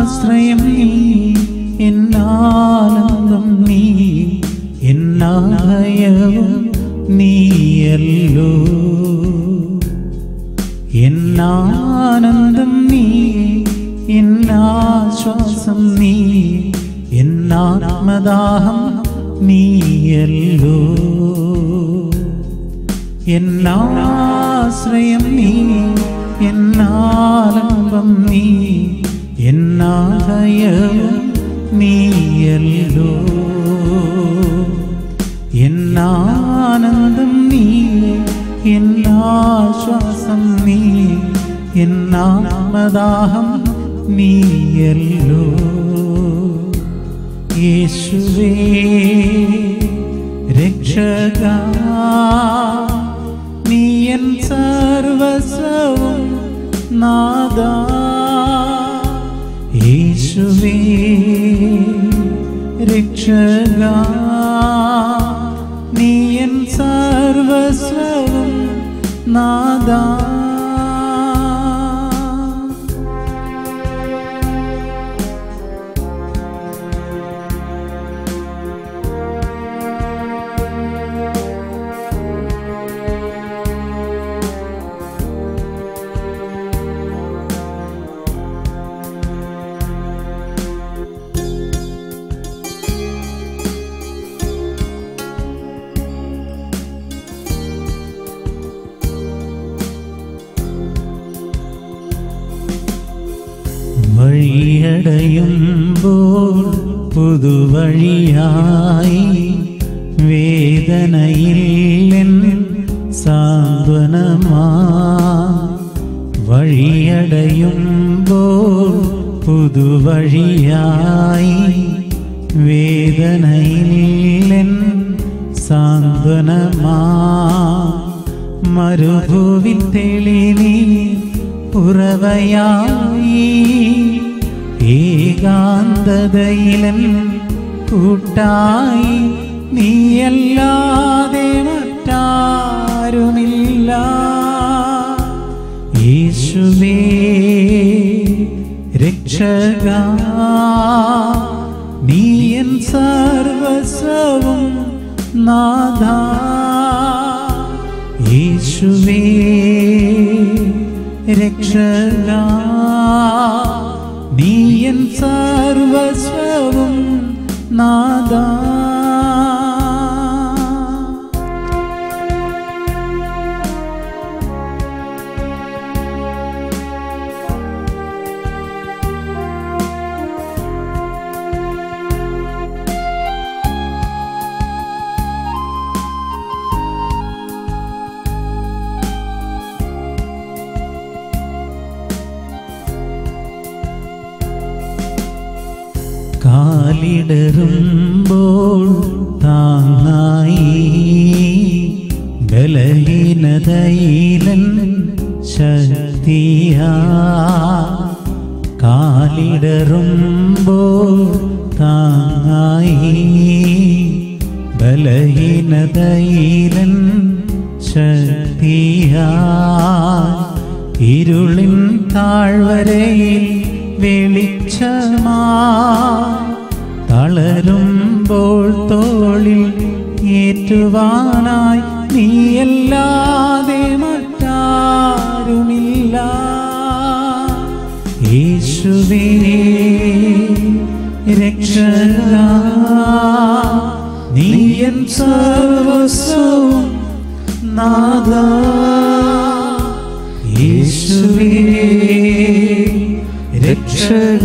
എന്നാശ്രയം നീ എന്നാനന്ദം നീ എന്നാഭയവും നീയല്ലോ എന്നാനന്ദം നീ എന്നാശ്വാസം നീ എന്നാത്മദാഹം നീയല്ലോ എന്നാശ്രയം നീ എന്നാലംബം നീ എന്നാഭയവും നീയല്ലോ എന്നാനന്ദം നീ എന്നാശ്വാസം നീ എന്നാത്മദാഹം നീയല്ലോ യേശുവേ രക്ഷക നീ എൻ സർവസവും നാദ യേശുവേ രക്ഷക നീ എൻ സർവസവും നാദ വഴിയടയുമ്പോൾ പുതുവഴിയായി വേദനയിൽ എൻ സാന്ത്വനമാ വഴിയടയുമ്പോൾ പുതുവഴിയായി വേദനയിൽ എൻ സാന്ത്വനമാ മരുഭൂവിൻ തെളിനീ ഉറവയായി ഏകാന്തതയിലൻ കൂട്ടായി നീയല്ലാതെ മറ്റാരുമില്ല യേശുവേ രക്ഷക നീയൻ സർവസവും നാഥ യേശുവേ രക്ഷക നീയൻ സർവസ്വവും നാദ കാലിടറുമ്പോൾ താങ്ങായി ബലഹീനതയിലൻ ശക്തിയാ കാലിടറുമ്പോൾ താങ്ങായി ബലഹീനതയിലൻ ശക്തിയാ ഇരുളിൻ താഴ്വരയിൽ വെളിച്ചമാ തളരുമ്പോൾ തോളിൽ ഏറ്റുവാനായി നീയല്ലാതെ മറ്റാരുമില്ല യേശുവേ രക്ഷക നീയൻ സർവസ്വവും നാദ യേശുവേ രക്ഷക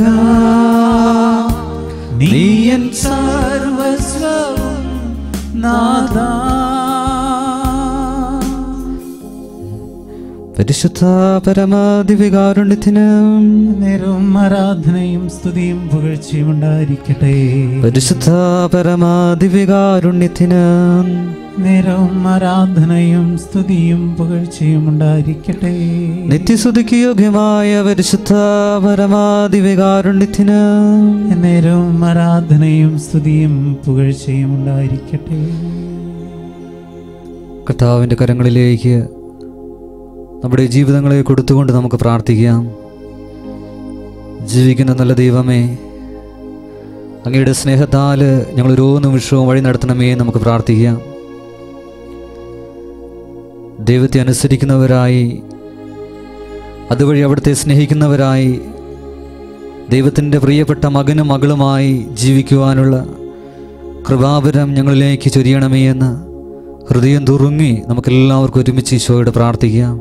നീയൻ സർവസ്വവും നാദ പരിശുദ്ധ പരമാദിവികാരുണ്യത്തിന് നേരവും ആരാധനയും സ്തുതിയും പുകഴ്ചയും ഉണ്ടായിരിക്കട്ടെ പരിശുദ്ധ പരമാദിവികാരുണ്യത്തിന് നേരവും ആരാധനയും സ്തുതിയും പുകഴ്ചയും ഉണ്ടായിരിക്കട്ടെ നിത്യസ്തുതിക്ക് യോഗ്യമായ പരിശുദ്ധ പരമാദിവികാരുണ്യത്തിന് നേരവും ആരാധനയും സ്തുതിയും പുകഴ്ചയും ഉണ്ടായിരിക്കട്ടെ കർത്താവിൻ്റെ കരങ്ങളിലേക്ക് നമ്മുടെ ജീവിതങ്ങളെ കൊടുത്തുകൊണ്ട് നമുക്ക് പ്രാർത്ഥിക്കാം ജീവിക്കുന്ന നല്ല ദൈവമേ അങ്ങയുടെ സ്നേഹത്താൽ ഞങ്ങൾ ഓരോ നിമിഷവും വഴി നടത്തണമേ എന്ന് നമുക്ക് പ്രാർത്ഥിക്കാം ദൈവത്തെ അനുസരിക്കുന്നവരായി അതുവഴി അവിടുത്തെ സ്നേഹിക്കുന്നവരായി ദൈവത്തിൻ്റെ പ്രിയപ്പെട്ട മകനും മകളുമായി ജീവിക്കുവാനുള്ള കൃപാപരം ഞങ്ങളിലേക്ക് ചൊരിയണമേ എന്ന് ഹൃദയം തുറുങ്ങി നമുക്കെല്ലാവർക്കും ഒരുമിച്ച് ഈശോയോട് പ്രാർത്ഥിക്കാം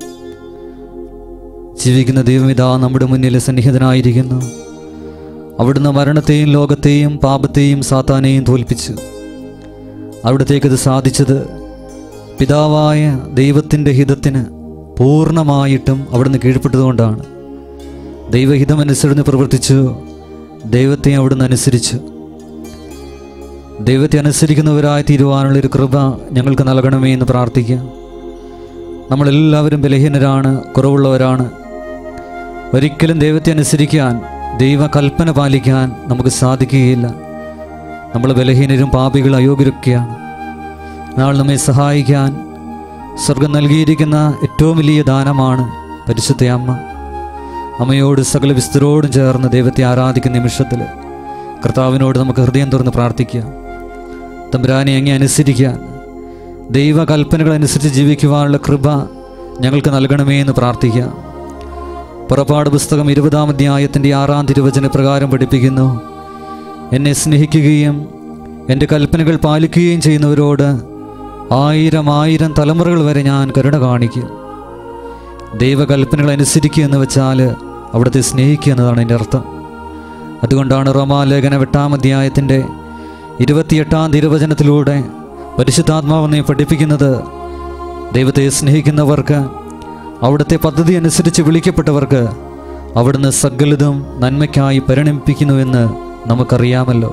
ജീവിക്കുന്ന ദൈവമിതാ നമ്മുടെ മുന്നിൽ സന്നിഹിതനായിരിക്കുന്നു അവിടുന്ന് മരണത്തെയും ലോകത്തെയും പാപത്തെയും സാത്താനെയും തോൽപ്പിച്ചു അവിടത്തേക്കത് സാധിച്ചത് പിതാവായ ദൈവത്തിൻ്റെ ഹിതത്തിന് പൂർണ്ണമായിട്ടും അവിടുന്ന് കീഴ്പ്പെട്ടതുകൊണ്ടാണ് ദൈവഹിതമനുസരിച്ച് പ്രവർത്തിച്ചു ദൈവത്തെ അവിടുന്ന് അനുസരിച്ചു ദൈവത്തെ അനുസരിക്കുന്നവരായി തീരുവാനുള്ള ഒരു കൃപ ഞങ്ങൾക്ക് നൽകണമേ എന്ന് പ്രാർത്ഥിക്കാം നമ്മളെല്ലാവരും ബലഹീനരാണ് കുറവുള്ളവരാണ് ഒരിക്കലും ദൈവത്തെ അനുസരിക്കാൻ ദൈവകൽപ്പന പാലിക്കാൻ നമുക്ക് സാധിക്കുകയില്ല നമ്മൾ ബലഹീനരും പാപികൾ അയോഗ്യരൊക്കെയാണ് നാൾ നമ്മെ സഹായിക്കാൻ സ്വർഗം നൽകിയിരിക്കുന്ന ഏറ്റവും വലിയ ദാനമാണ് പരിശുദ്ധ അമ്മ അമ്മയോട് സകല വിസ്തരോടും ചേർന്ന് ദൈവത്തെ ആരാധിക്കുന്ന നിമിഷത്തിൽ കർത്താവിനോട് നമുക്ക് ഹൃദയം തുറന്ന് പ്രാർത്ഥിക്കാം തമ്പുരാനെ അങ്ങേ അനുസരിക്കാൻ ദൈവകൽപ്പനകൾ അനുസരിച്ച് ജീവിക്കുവാനുള്ള കൃപ ഞങ്ങൾക്ക് നൽകണമേ എന്ന് പ്രാർത്ഥിക്കാം പുറപ്പാട് പുസ്തകം ഇരുപതാം അധ്യായത്തിൻ്റെ ആറാം തിരുവചന പ്രകാരം പഠിപ്പിക്കുന്നു എന്നെ സ്നേഹിക്കുകയും എൻ്റെ കൽപ്പനകൾ പാലിക്കുകയും ചെയ്യുന്നവരോട് ആയിരം ആയിരം തലമുറകൾ വരെ ഞാൻ കരുണ കാണിക്കും ദൈവകൽപ്പനകൾ അനുസരിക്കുക എന്ന് വെച്ചാൽ അവിടുത്തെ സ്നേഹിക്കുക എന്നതാണ് എൻ്റെ അർത്ഥം അതുകൊണ്ടാണ് റോമാലേഖന എട്ടാം അധ്യായത്തിൻ്റെ ഇരുപത്തിയെട്ടാം തിരുവചനത്തിലൂടെ പരിശുദ്ധാത്മാവെന്നെ പഠിപ്പിക്കുന്നത് ദൈവത്തെ സ്നേഹിക്കുന്നവർക്ക് അവിടുത്തെ പദ്ധതി അനുസരിച്ച് വിളിക്കപ്പെട്ടവർക്ക് അവിടുന്ന് സകലതും നന്മയ്ക്കായി പരിണമിപ്പിക്കുന്നുവെന്ന് നമുക്കറിയാമല്ലോ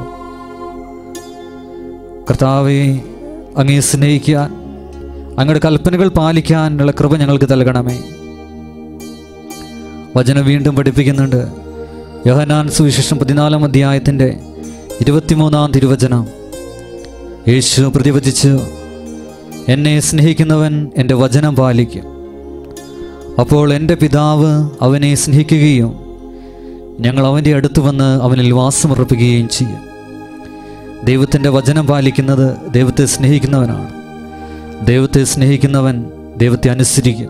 കർത്താവെ അങ്ങേ സ്നേഹിക്കാൻ അങ്ങയുടെ കൽപ്പനകൾ പാലിക്കാനുള്ള കൃപ ഞങ്ങൾക്ക് നൽകണമേ വചനം വീണ്ടും പഠിപ്പിക്കുന്നുണ്ട് യോഹനാൻ സുവിശേഷം പതിനാലാം അധ്യായത്തിൻ്റെ ഇരുപത്തിമൂന്നാം തിരുവചനം യേശു പ്രതിവചിച്ചു എന്നെ സ്നേഹിക്കുന്നവൻ എൻ്റെ വചനം പാലിക്കും അപ്പോൾ എൻ്റെ പിതാവ് അവനെ സ്നേഹിക്കുകയും ഞങ്ങൾ അവൻ്റെ അടുത്ത് വന്ന് അവനിൽ വാസമുറപ്പിക്കുകയും ചെയ്യും ദൈവത്തിൻ്റെ വചനം പാലിക്കുന്നത് ദൈവത്തെ സ്നേഹിക്കുന്നവനാണ് ദൈവത്തെ സ്നേഹിക്കുന്നവൻ ദൈവത്തെ അനുസരിക്കും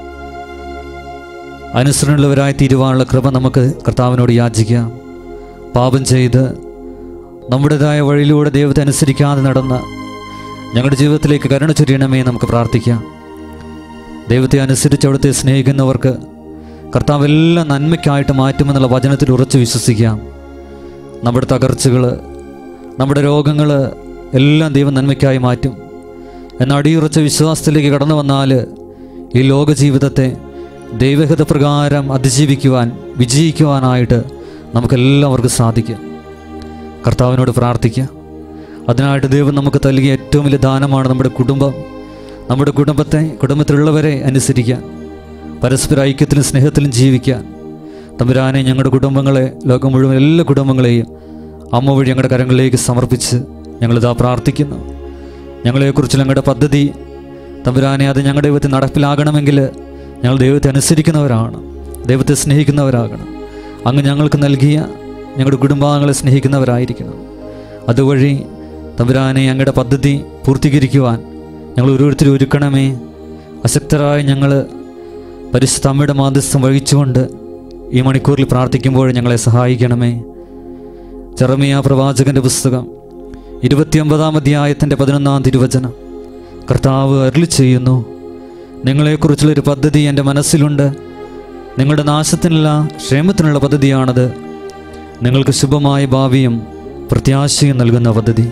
അനുസരണമുള്ളവരായി തീരുവാനുള്ള കൃപ നമുക്ക് കർത്താവിനോട് യാചിക്കാം പാപം ചെയ്ത് നമ്മുടേതായ വഴിയിലൂടെ ദൈവത്തെ അനുസരിക്കാതെ നടന്ന് ഞങ്ങളുടെ ജീവിതത്തിലേക്ക് കരുണ ചൊരിയണമേ നമുക്ക് പ്രാർത്ഥിക്കാം ദൈവത്തെ അനുസരിച്ച് അവിടുത്തെ സ്നേഹിക്കുന്നവർക്ക് കർത്താവ് എല്ലാം നന്മയ്ക്കായിട്ട് മാറ്റുമെന്നുള്ള വചനത്തിൽ ഉറച്ചു വിശ്വസിക്കാം നമ്മുടെ തകർച്ചകൾ നമ്മുടെ രോഗങ്ങൾ എല്ലാം ദൈവം നന്മയ്ക്കായി മാറ്റും എന്ന അടിയുറച്ച വിശ്വാസത്തിലേക്ക് കടന്നു വന്നാൽ ഈ ലോക ജീവിതത്തെ ദൈവഹിത പ്രകാരം അതിജീവിക്കുവാൻ വിജയിക്കുവാനായിട്ട് നമുക്കെല്ലാവർക്കും സാധിക്കും കർത്താവിനോട് പ്രാർത്ഥിക്കുക അതിനായിട്ട് ദൈവം നമുക്ക് നൽകിയ ഏറ്റവും വലിയ ദാനമാണ് നമ്മുടെ കുടുംബം നമ്മുടെ കുടുംബത്തെ കുടുംബത്തിലുള്ളവരെ അനുസരിക്കാൻ പരസ്പര ഐക്യത്തിലും സ്നേഹത്തിലും ജീവിക്കാൻ തമ്പുരാനെ ഞങ്ങളുടെ കുടുംബങ്ങളെ ലോകം മുഴുവൻ എല്ലാ കുടുംബങ്ങളെയും അമ്മ വഴി ഞങ്ങളുടെ കരങ്ങളിലേക്ക് സമർപ്പിച്ച് ഞങ്ങളിതാ പ്രാർത്ഥിക്കുന്നു ഞങ്ങളെക്കുറിച്ച് ഞങ്ങളുടെ പദ്ധതി തമ്പുരാനെ അത് ഞങ്ങളുടെ ദൈവത്തിൽ നടപ്പിലാകണമെങ്കിൽ ഞങ്ങൾ ദൈവത്തെ അനുസരിക്കുന്നവരാണ് ദൈവത്തെ സ്നേഹിക്കുന്നവരാകണം അങ്ങ് ഞങ്ങൾക്ക് നൽകിയ ഞങ്ങളുടെ കുടുംബാംഗങ്ങളെ സ്നേഹിക്കുന്നവരായിരിക്കണം അതുവഴി തമ്പുരാനെ അങ്ങയുടെ പദ്ധതി പൂർത്തീകരിക്കുവാൻ ഞങ്ങൾ ഓരോരുത്തരും ഒരുക്കണമേ അശക്തരായ ഞങ്ങൾ പരിശുദ്ധ അമ്മയുടെ മാധ്യസ്ഥം വഹിച്ചുകൊണ്ട് ഈ മണിക്കൂറിൽ പ്രാർത്ഥിക്കുമ്പോൾ ഞങ്ങളെ സഹായിക്കണമേ ചെറമിയ പ്രവാചകന്റെ പുസ്തകം ഇരുപത്തിയൊമ്പതാം അധ്യായത്തിൻ്റെ പതിനൊന്നാം തിരുവചനം കർത്താവ് അരുളി ചെയ്യുന്നു നിങ്ങളെക്കുറിച്ചുള്ളൊരു പദ്ധതി എൻ്റെ മനസ്സിലുണ്ട് നിങ്ങളുടെ നാശത്തിനുള്ള ക്ഷേമത്തിനുള്ള പദ്ധതിയാണത് നിങ്ങൾക്ക് ശുഭമായ ഭാവിയും പ്രത്യാശയും നൽകുന്ന പദ്ധതി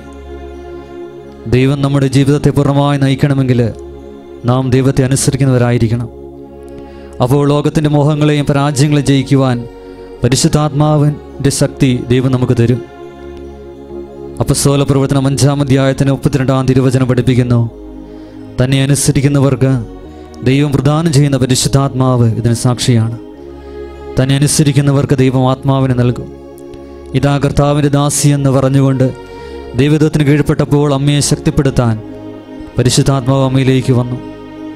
ദൈവം നമ്മുടെ ജീവിതത്തെ പൂർണ്ണമായി നയിക്കണമെങ്കിൽ നാം ദൈവത്തെ അനുസരിക്കുന്നവരായിരിക്കണം അപ്പോൾ ലോകത്തിൻ്റെ മോഹങ്ങളെയും പരാജയങ്ങളെയും ജയിക്കുവാൻ പരിശുദ്ധാത്മാവിൻ്റെ ശക്തി ദൈവം നമുക്ക് തരും അപ്പസ്തോല പ്രവർത്തനം അഞ്ചാം അധ്യായത്തിന് മുപ്പത്തിരണ്ടാം തിരുവചനം പഠിപ്പിക്കുന്നു തന്നെ അനുസരിക്കുന്നവർക്ക് ദൈവം പ്രദാനം ചെയ്യുന്ന പരിശുദ്ധാത്മാവ് ഇതിന് സാക്ഷിയാണ് തന്നെ അനുസരിക്കുന്നവർക്ക് ദൈവം ആത്മാവിനെ നൽകും ഇതാ കർത്താവിൻ്റെ ദാസി എന്ന് പറഞ്ഞുകൊണ്ട് ദൈവത്തിന് കീഴ്പ്പെട്ടപ്പോൾ അമ്മയെ ശക്തിപ്പെടുത്താൻ പരിശുദ്ധാത്മാവ് അമ്മയിലേക്ക് വന്നു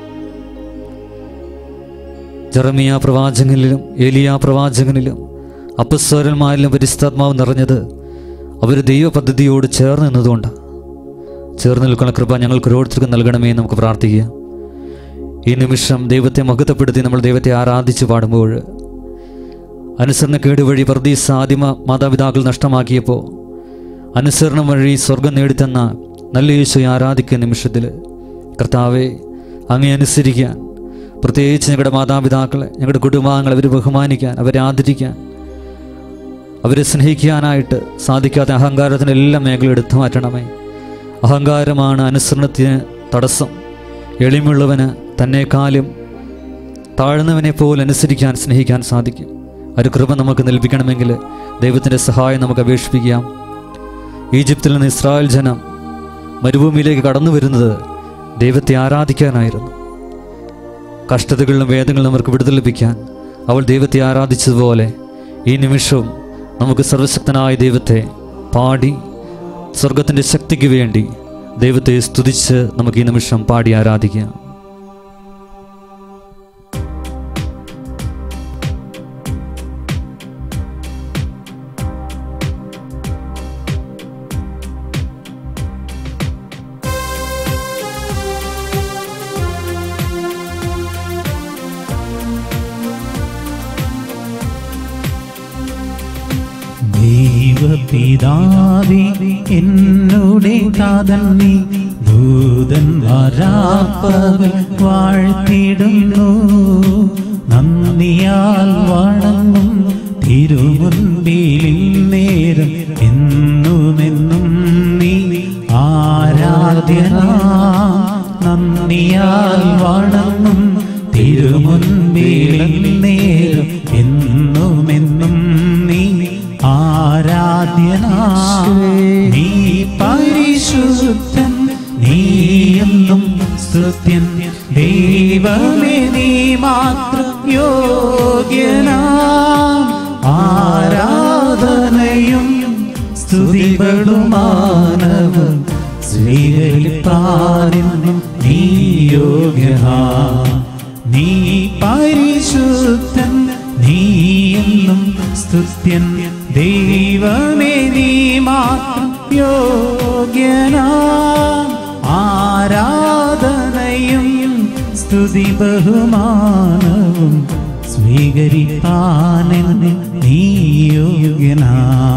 ജെറമിയ പ്രവാചകനിലും ഏലിയ പ്രവാചകനിലും അപ്പസ്വരന്മാരിലും പരിശുദ്ധാത്മാവ് നിറഞ്ഞത് അവർ ദൈവ പദ്ധതിയോട് ചേർന്ന് നിന്നതുകൊണ്ടാണ് ചേർന്ന് നിൽക്കുന്ന കൃപ ഞങ്ങൾക്ക് ഓരോരുത്തർക്കും നൽകണമേ എന്ന് നമുക്ക് പ്രാർത്ഥിക്കാം ഈ നിമിഷം ദൈവത്തെ മഹത്വപ്പെടുത്തി നമ്മൾ ദൈവത്തെ ആരാധിച്ച് പാടുമ്പോൾ അനുസരണക്കേട് വഴി പ്രതീസ ആദിമ മാതാപിതാക്കൾ നഷ്ടമാക്കിയപ്പോൾ അനുസരണം വഴി സ്വർഗം നേടിത്തന്ന നല്ല യേശുയെ ആരാധിക്കുന്ന നിമിഷത്തിൽ കർത്താവെ അങ്ങേ അനുസരിക്കാൻ പ്രത്യേകിച്ച് ഞങ്ങളുടെ മാതാപിതാക്കളെ ഞങ്ങളുടെ കുടുംബാംഗങ്ങളെ അവരെ ബഹുമാനിക്കാൻ അവരെ ആദരിക്കാൻ അവരെ സ്നേഹിക്കാനായിട്ട് സാധിക്കാത്ത അഹങ്കാരത്തിന് എല്ലാ മേഖലയും എടുത്തു മാറ്റണമേ അഹങ്കാരമാണ് അനുസരണത്തിന് തടസ്സം എളിമുള്ളവന് തന്നെക്കാളും താഴ്ന്നവനെ പോലെ അനുസരിക്കാൻ സ്നേഹിക്കാൻ സാധിക്കും ഒരു കൃപ നമുക്ക് നൽപിക്കണമെങ്കിൽ ദൈവത്തിൻ്റെ സഹായം നമുക്ക് അപേക്ഷിപ്പിക്കാം ഈജിപ്തിൽ നിന്ന് ഇസ്രായേൽ ജനം മരുഭൂമിയിലേക്ക് കടന്നു വരുന്നത് ദൈവത്തെ ആരാധിക്കാനായിരുന്നു കഷ്ടതകളിലും വേദങ്ങളിലും അവർക്ക് വിടുതൽ ലഭിക്കാൻ അവൾ ദൈവത്തെ ആരാധിച്ചതുപോലെ ഈ നിമിഷവും നമുക്ക് സർവശക്തനായ ദൈവത്തെ പാടി സ്വർഗത്തിൻ്റെ ശക്തിക്ക് വേണ്ടി ദൈവത്തെ സ്തുതിച്ച് നമുക്ക് ഈ നിമിഷം പാടി ആരാധിക്കാം ദൈവപിതാവേ എന്നോടെ കാതൽ നീ ദൂതൻ വരാപ്പവൽ വാഴ്ത്തിടുന്നു നന്ദിയാൽ വണങ്ങും തിരുമുൻപിലിൽ നേരം എന്നുമെന്നും നീ ആരാധ്യനാ നന്ദിയാൽ വണങ്ങും തിരുമുൻപിലിൽ നേരം എന്നുമെന്നും നീ ആരാധ്യനാ നീ പരിശുദ്ധൻ നീയെന്നും സ്തുത്യൻ ദൈവമേ നീ മാത്രം യോഗ്യനാ ആരാധനയും സ്തുതികളുമാനവും സ്വീകരിപ്പാനെന്നും നീ യോഗ്യനാ നീ പരിശുദ്ധൻ നീയെന്നും സ്തുത്യൻ ദൈവമേ നീ മാത്രം യോഗ്യനാ ആരാധനയും സ്തുതി ബഹുമാനവും സ്വീകരിപ്പാനെന്ന് നീ യോഗ്യനാ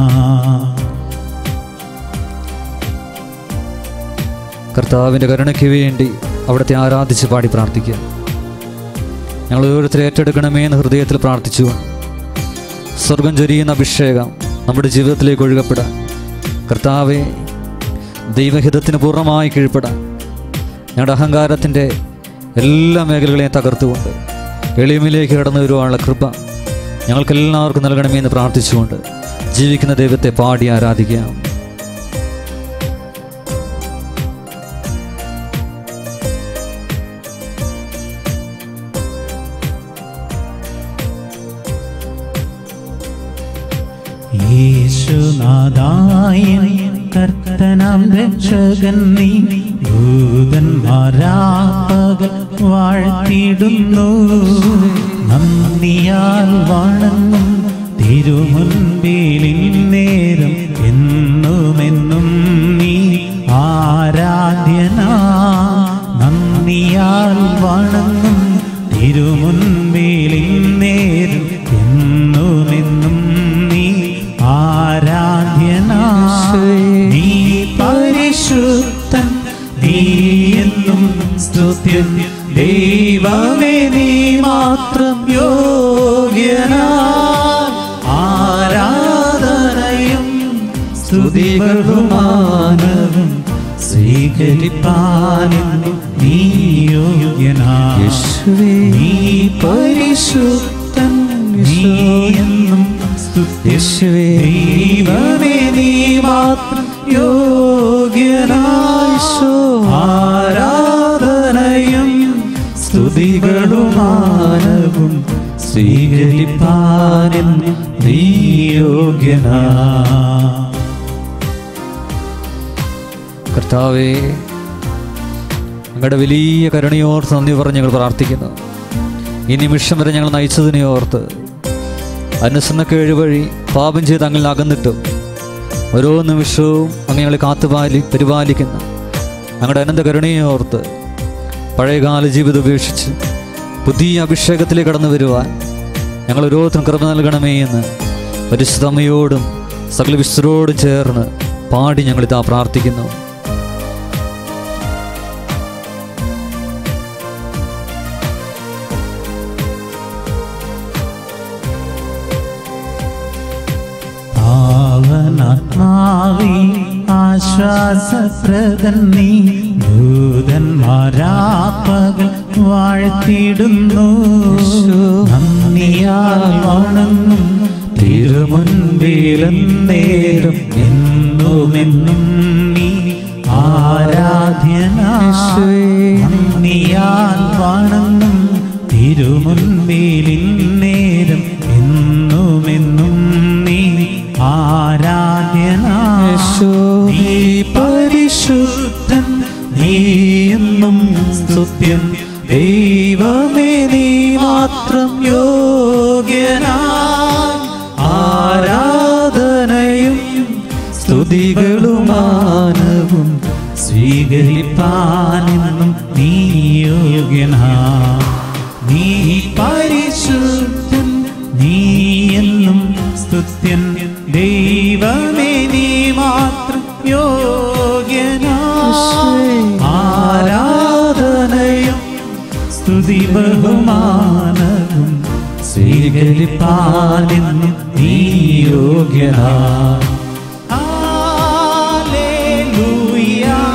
കർത്താവിൻ്റെ കരുണയ്ക്ക് വേണ്ടി അവിടുത്തെ ആരാധിച്ച് പാടി പ്രാർത്ഥിക്കുക ഞങ്ങൾ ഓരോരുത്തരെ ഏറ്റെടുക്കണമേ എന്ന് ഹൃദയത്തിൽ പ്രാർത്ഥിച്ചു സ്വർഗം ചൊരിയുന്ന അഭിഷേകം നമ്മുടെ ജീവിതത്തിലേക്ക് ഒഴുകപ്പെടാൻ കർത്താവെ ദൈവഹിതത്തിന് പൂർണ്ണമായി കീഴ്പ്പെടാൻ ഞങ്ങളുടെ അഹങ്കാരത്തിൻ്റെ എല്ലാ മേഖലകളെയും തകർത്തുകൊണ്ട് എളിമയിലേക്ക് കടന്നു വരുവാനുള്ള കൃപ ഞങ്ങൾക്കെല്ലാവർക്കും നൽകണമേ എന്ന് പ്രാർത്ഥിച്ചുകൊണ്ട് ജീവിക്കുന്ന ദൈവത്തെ പാടി ആരാധിക്കാം യേശുനാഥായൻ കർത്തനാം രക്ഷകൻ നീ ഭൂതന്മാരാപകൽ വാഴ്ത്തിടുന്നു നന്ദിയാൽ വണങ്ങും തിരുമുൻപിലിൽ നേരം എന്നുമെന്നും നീ ആരാധ്യനാ നന്ദിയാൽ വണങ്ങും തിരുമുൻപിലിൽ നേരം എന്നുമെന്നും നീ ആരാധ്യനാ നീ പരിശുദ്ധൻ നീ എന്നും സ്തുത്യൻ ദൈവമേ നീ മാത്രം യോഗ്യനാ ആരാധനയും സ്തുതി ബഹുമാനവും സ്വീകരിപ്പാനും നീ യോഗ്യനാ നീ പരിശുദ്ധൻ നീ എന്നും സ്തുത്യൻ ദൈവമേ നീ മാത്രം യോഗ്യനാശോ ആരാധനയും സ്തുതികളുമാനവും സ്വീകരിപ്പാനും നീ യോഗ്യനാ കർത്താവേ ഞങ്ങളുടെ വലിയ കരുണയോർത്ത് നന്ദി പറഞ്ഞ് ഞങ്ങൾ പ്രാർത്ഥിക്കുന്നു ഈ നിമിഷം വരെ ഞങ്ങൾ നയിച്ചതിനെ ഓർത്ത് അനുസരണക്കേഴ് വഴി പാപം ചെയ്ത് അങ്ങിൽ അകന്നിട്ട് ഓരോ നിമിഷവും അങ്ങ് ഞങ്ങളെ കാത്തുപാലി പരിപാലിക്കുന്ന ഞങ്ങളുടെ അനന്ത കരുണയെ ഓർത്ത് പഴയകാല ജീവിതം ഉപേക്ഷിച്ച് പുതിയ അഭിഷേകത്തിലേക്ക് കടന്നു വരുവാൻ ഞങ്ങൾ ഓരോരുത്തരും കൃപ നൽകണമേ എന്ന് പരിശുദ്ധ അമ്മയോടും സകല വിശ്വരോടും ചേർന്ന് പാടി ഞങ്ങളിതാ പ്രാർത്ഥിക്കുന്നു പാവനാത്മാവേ ആശ്വാസപ്രദൻ നീ ദൂതന്മാരാപ്പകൽ വാഴ്ത്തിടുന്നു നന്ദിയാൽ വണങ്ങും തിരുമുൻപിലെന്നേരും എന്നുമെന്നും നീ ആരാധ്യനായി നന്ദിയാൽ വണങ്ങും തിരുമുൻപിലിന്നേരം എന്നുമെന്നും നീ ആരാധ്യനാശോ നീ പരിശുദ്ധൻ നീ എന്നും സ്തുത്യൻ ദൈവമേ നീ മാത്രം യോഗ്യനായി ആരാധനയും സ്തുതികളുമാനവും സ്വീകരിപ്പാനെന്നും നീ യോഗ്യനാ നീ പരിശുദ്ധൻ നീ എന്നും സ്തുത്യൻ ദൈവമേ നീ മാത്രം യോഗ്യനാ ആരാധനയും സ്തുതി ബഹുമാനവും സ്വീകരിപ്പാനെന്നും നീ യോഗ്യനാ Hallelujah.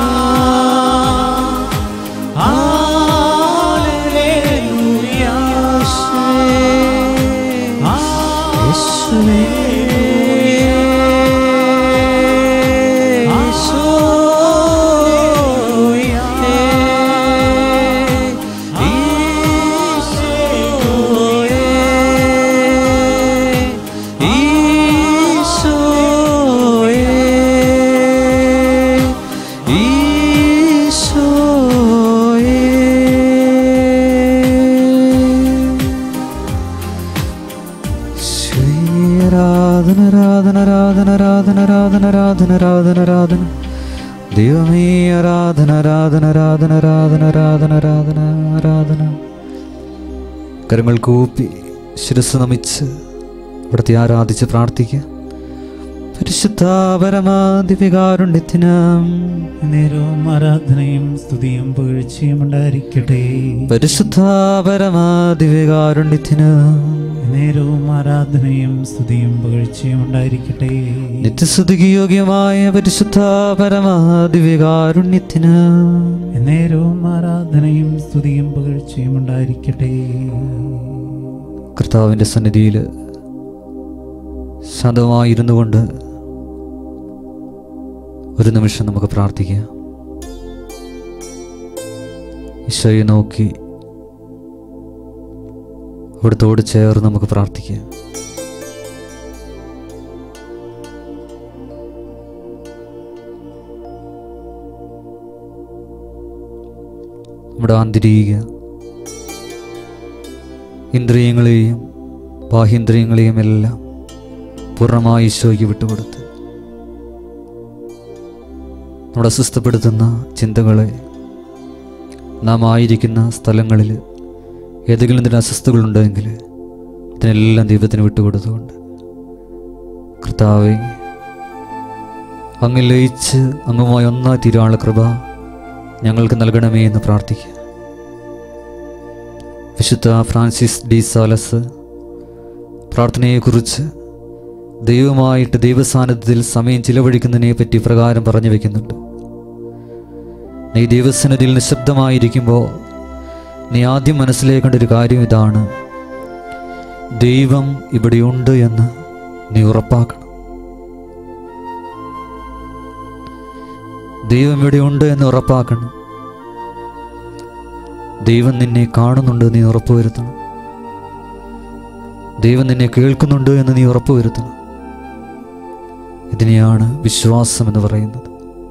ആരാധന ആരാധന ആരാധന ആരാധന ആരാധന ആരാധന ആരാധന ആരാധന ദൈവമേ ആരാധന ആരാധന ആരാധന ആരാധന ആരാധന ആരാധന ആരാധന കരങ്ങൾ കൂപ്പി ശിരസ് നമിച്ച് അവിടുത്തെ ആരാധിച്ച് പ്രാർത്ഥിക്കുക പരിശുദ്ധ പരമാദിവികാരുണ്യത്തിനാം നേരവും ആരാധനയും സ്തുതിയും പുകഴ്ചയും ഉണ്ടായിരിക്കട്ടെ പരിശുദ്ധ പരമാദിവികാരുണ്യത്തിനാം നേരവും ആരാധനയും സ്തുതിയും പുകഴ്ചയും ഉണ്ടായിരിക്കട്ടെ നിത്യസ്തുതിക്ക് യോഗ്യമായ പരിശുദ്ധ പരമാദിവികാരുണ്യത്തിന് നേരവും ആരാധനയും സ്തുതിയും പുകഴ്ചയും ഉണ്ടായിരിക്കട്ടെ കർത്താവിൻ്റെ സന്നിധിയിൽ ശാന്തമായിരുന്നു കൊണ്ട് ഒരു നിമിഷം നമുക്ക് പ്രാർത്ഥിക്കാം ഈശോയെ നോക്കി അവിടുത്തോട് ചേർന്ന് നമുക്ക് പ്രാർത്ഥിക്കാം നമ്മുടെ ആന്തരിക ഇന്ദ്രിയങ്ങളെയും ബാഹ്യേന്ദ്രിയങ്ങളെയും എല്ലാം പൂർണ്ണമായി ഈശോയ്ക്ക് വിട്ടുകൊടുത്ത് നമ്മുടെ അസ്വസ്ഥപ്പെടുത്തുന്ന ചിന്തകളെ നാം ആയിരിക്കുന്ന സ്ഥലങ്ങളിൽ ഏതെങ്കിലും എന്തെങ്കിലും അസ്വസ്ഥതകളുണ്ടെങ്കിൽ അതിനെല്ലാം ദൈവത്തിന് വിട്ടുകൊടുത്തുകൊണ്ട് കർത്താവെ അങ്ങ് ലയിച്ച് അങ്ങുമായി ഒന്നായി തീരാനുള്ള കൃപ ഞങ്ങൾക്ക് നൽകണമേ എന്ന് പ്രാർത്ഥിക്കുക വിശുദ്ധ ഫ്രാൻസിസ് ഡി സാലസ് പ്രാർത്ഥനയെക്കുറിച്ച് ദൈവമായിട്ട് ദൈവസാന്നിധ്യത്തിൽ സമയം ചിലവഴിക്കുന്നതിനെ പറ്റി പ്രകാരം പറഞ്ഞു വെക്കുന്നുണ്ട് നീ ദൈവസന്നിധിയിൽ നിശബ്ദമായിരിക്കുമ്പോൾ നീ ആദ്യം മനസ്സിലേക്കേണ്ട ഒരു കാര്യം ഇതാണ് ദൈവം ഇവിടെയുണ്ട് എന്ന് നീ ഉറപ്പാക്കണം ദൈവം ഇവിടെയുണ്ട് എന്ന് ഉറപ്പാക്കണം ദൈവം നിന്നെ കാണുന്നുണ്ട് നീ ഉറപ്പുവരുത്തണം ദൈവം നിന്നെ കേൾക്കുന്നുണ്ട് എന്ന് നീ ഉറപ്പുവരുത്തണം ഇതിനെയാണ് വിശ്വാസം എന്ന് പറയുന്നത്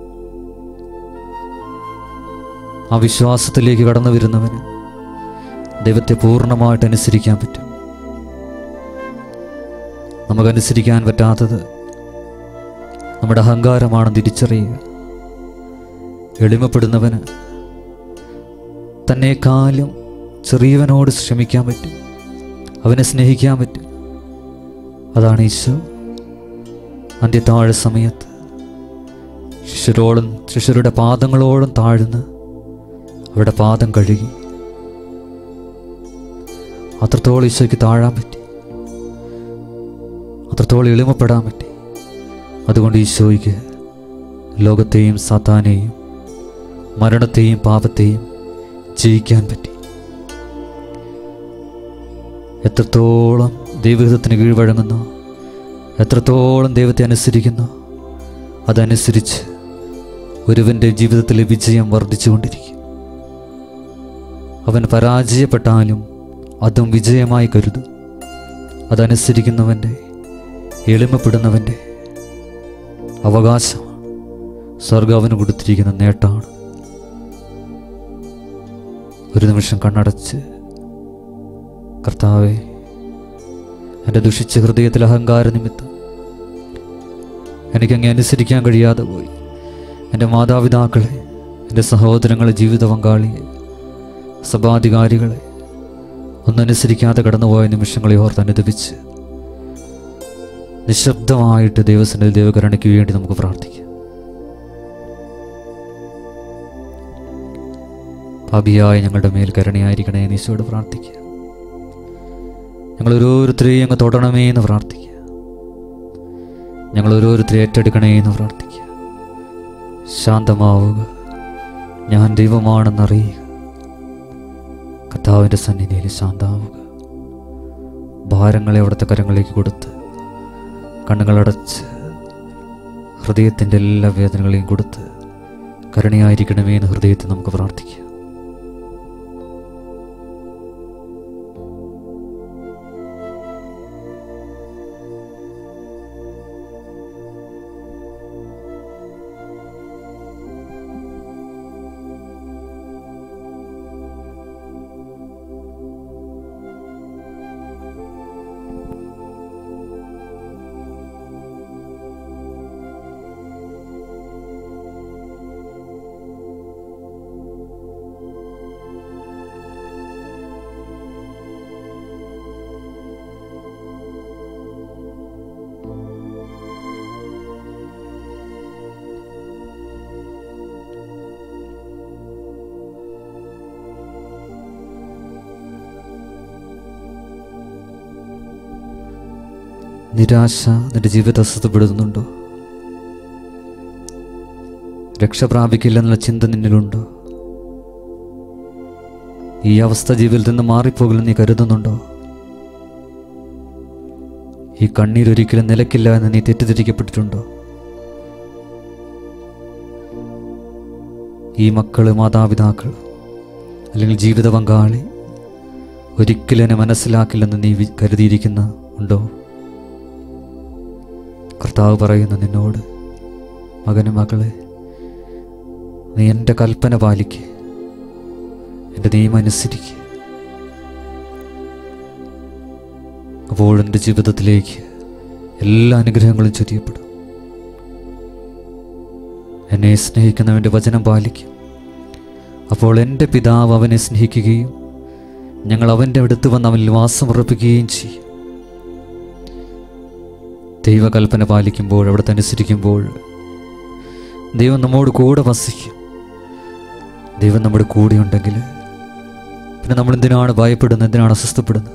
ആ വിശ്വാസത്തിലേക്ക് കടന്നു വരുന്നവന് ദൈവത്തെ പൂർണ്ണമായിട്ട് അനുസരിക്കാൻ പറ്റും നമുക്കനുസരിക്കാൻ പറ്റാത്തത് നമ്മുടെ അഹങ്കാരമാണെന്ന് തിരിച്ചറിയുക എളിമപ്പെടുന്നവന് തന്നെക്കാളും ചെറിയവനോട് ശ്രമിക്കാൻ പറ്റും അവനെ സ്നേഹിക്കാൻ പറ്റും അതാണ് ഈശോ അന്ത്യത്താഴ സമയത്ത് ശിഷ്യരോടും ശിഷ്യരുടെ പാദങ്ങളോടും താഴ്ന്ന് അവരുടെ പാദം കഴുകി അത്രത്തോളം ഈശോയ്ക്ക് താഴാൻ പറ്റി അത്രത്തോളം എളിമപ്പെടാൻ പറ്റി അതുകൊണ്ട് ഈശോയ്ക്ക് ലോകത്തെയും സാത്താനെയും മരണത്തെയും പാപത്തെയും ജയിക്കാൻ പറ്റി എത്രത്തോളം ദൈവഹിതത്തിന് കീഴ്വഴങ്ങുന്നു എത്രത്തോളം ദൈവത്തെ അനുസരിക്കുന്നു അതനുസരിച്ച് ഒരുവൻ്റെ ജീവിതത്തിലെ വിജയം വർദ്ധിച്ചുകൊണ്ടിരിക്കും അവൻ പരാജയപ്പെട്ടാലും അതും വിജയമായി കരുതും അതനുസരിക്കുന്നവൻ്റെ എളിമപ്പെടുന്നവൻ്റെ അവകാശമാണ് സ്വർഗം അവന് കൊടുത്തിരിക്കുന്ന നേട്ടമാണ് ഒരു നിമിഷം കണ്ണടച്ച് കർത്താവെ എൻ്റെ ദുഷിച്ച ഹൃദയത്തിൽ അഹങ്കാര നിമിത്തം എനിക്കങ്ങ് അനുസരിക്കാൻ കഴിയാതെ പോയി എൻ്റെ മാതാപിതാക്കളെ എൻ്റെ സഹോദരങ്ങളെ ജീവിത പങ്കാളിയെ സഭാധികാരികളെ ഒന്നനുസരിക്കാതെ കടന്നുപോയ നിമിഷങ്ങളെ ഓർത്ത് അനുദപിച്ച് നിശബ്ദമായിട്ട് ദൈവത്തിൻ്റെ ദൈവകരുണയ്ക്ക് വേണ്ടി നമുക്ക് പ്രാർത്ഥിക്കാം പാപിയായ ഞങ്ങളുടെ മേൽ കരുണയായിരിക്കണേ എന്ന് ഈശോയോട് പ്രാർത്ഥിക്കുക ഞങ്ങൾ ഓരോരുത്തരെയും അങ്ങ് തൊടണമേ എന്ന് പ്രാർത്ഥിക്കുക ഞങ്ങൾ ഓരോരുത്തരെ ഏറ്റെടുക്കണേ എന്ന് പ്രാർത്ഥിക്കുക ശാന്തമാവുക ഞാൻ ദൈവമാണെന്നറിയുക കർത്താവിൻ്റെ സന്നിധിയിൽ ശാന്തമാവുക ഭാരങ്ങളെ അവിടുത്തെ കരങ്ങളിലേക്ക് കൊടുത്ത് കണ്ണുകളടച്ച് ഹൃദയത്തിൻ്റെ എല്ലാ വേദനകളെയും കൊടുത്ത് കരുണയായിരിക്കണമേ എന്ന് ഹൃദയത്തിൽ നമുക്ക് പ്രാർത്ഥിക്കാം നിരാശ നിന്റെ ജീവിതത്തെ അസ്വസ്ഥപ്പെടുത്തുന്നുണ്ടോ രക്ഷ പ്രാപിക്കില്ലെന്നുള്ള ചിന്ത നിന്നിലുണ്ടോ ഈ അവസ്ഥ ജീവിതത്തിൽ നിന്ന് മാറിപ്പോകില്ലെന്ന് നീ കരുതുന്നുണ്ടോ ഈ കണ്ണീരൊരിക്കലും നിലക്കില്ല എന്ന് നീ തെറ്റിദ്ധരിക്കപ്പെട്ടിട്ടുണ്ടോ ഈ മക്കള് മാതാപിതാക്കൾ അല്ലെങ്കിൽ ജീവിത പങ്കാളി ഒരിക്കലും എന്നെ മനസ്സിലാക്കില്ലെന്ന് നീ വി- കരുതിയിരിക്കുന്ന ഉണ്ടോ കർത്താവ് പറയുന്നു നിന്നോട് മകന് മകളെ നീ എൻ്റെ കൽപ്പന പാലിക്ക് എൻ്റെ നിയമം അനുസരിക്കുക അപ്പോൾ എൻ്റെ ജീവിതത്തിലേക്ക് എല്ലാ അനുഗ്രഹങ്ങളും ചൊരിയപ്പെടും എന്നെ സ്നേഹിക്കുന്നവൻ്റെ വചനം പാലിക്കും അപ്പോൾ എൻ്റെ പിതാവ് അവനെ സ്നേഹിക്കുകയും ഞങ്ങൾ അവൻ്റെ അടുത്ത് വന്ന് അവനിൽ വാസമുറപ്പിക്കുകയും ചെയ്യും ദൈവകൽപ്പന പാലിക്കുമ്പോൾ അവിടുത്തെ അനുസരിക്കുമ്പോൾ ദൈവം നമ്മോട് കൂടെ വസിക്കും ദൈവം നമ്മുടെ കൂടെ ഉണ്ടെങ്കിൽ പിന്നെ നമ്മൾ എന്തിനാണ് ഭയപ്പെടുന്നത് എന്തിനാണ് അസ്വസ്ഥപ്പെടുന്നത്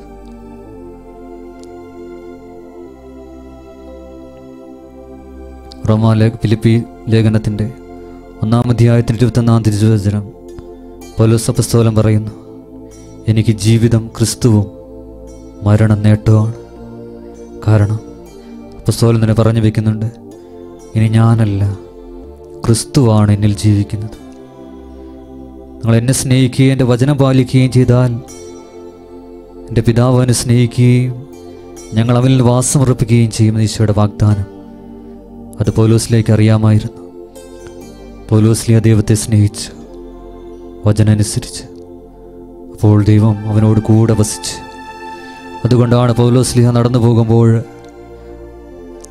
റോമാ ലേഖ ഫിലിപ്പി ലേഖനത്തിൻ്റെ ഒന്നാം അധ്യായത്തിൻ്റെ ഇരുപത്തൊന്നാം തിരുവചനം പൗലോസപ്പസ്തോലം പറയുന്നു എനിക്ക് ജീവിതം ക്രിസ്തുവും മരണം നേട്ടവുമാണ് കാരണം പുസ്തകം തന്നെ പറഞ്ഞു വെക്കുന്നുണ്ട് ഇനി ഞാനല്ല ക്രിസ്തുവാണ് എന്നിൽ ജീവിക്കുന്നത് നിങ്ങൾ എന്നെ സ്നേഹിക്കുകയും എൻ്റെ വചനം പാലിക്കുകയും ചെയ്താൽ എൻ്റെ പിതാവ് അവനെ സ്നേഹിക്കുകയും ഞങ്ങൾ അവനിൽ വാസമുറപ്പിക്കുകയും ചെയ്യുമെന്ന് ഈശോയുടെ വാഗ്ദാനം അത് പൗലോസിലേക്ക് അറിയാമായിരുന്നു പൗലോസ്ലിയ ദൈവത്തെ സ്നേഹിച്ചു വചനനുസരിച്ച് അപ്പോൾ ദൈവം അവനോട് കൂടെ വസിച്ച് അതുകൊണ്ടാണ് പൗലോസ്ലിഹ നടന്നു പോകുമ്പോൾ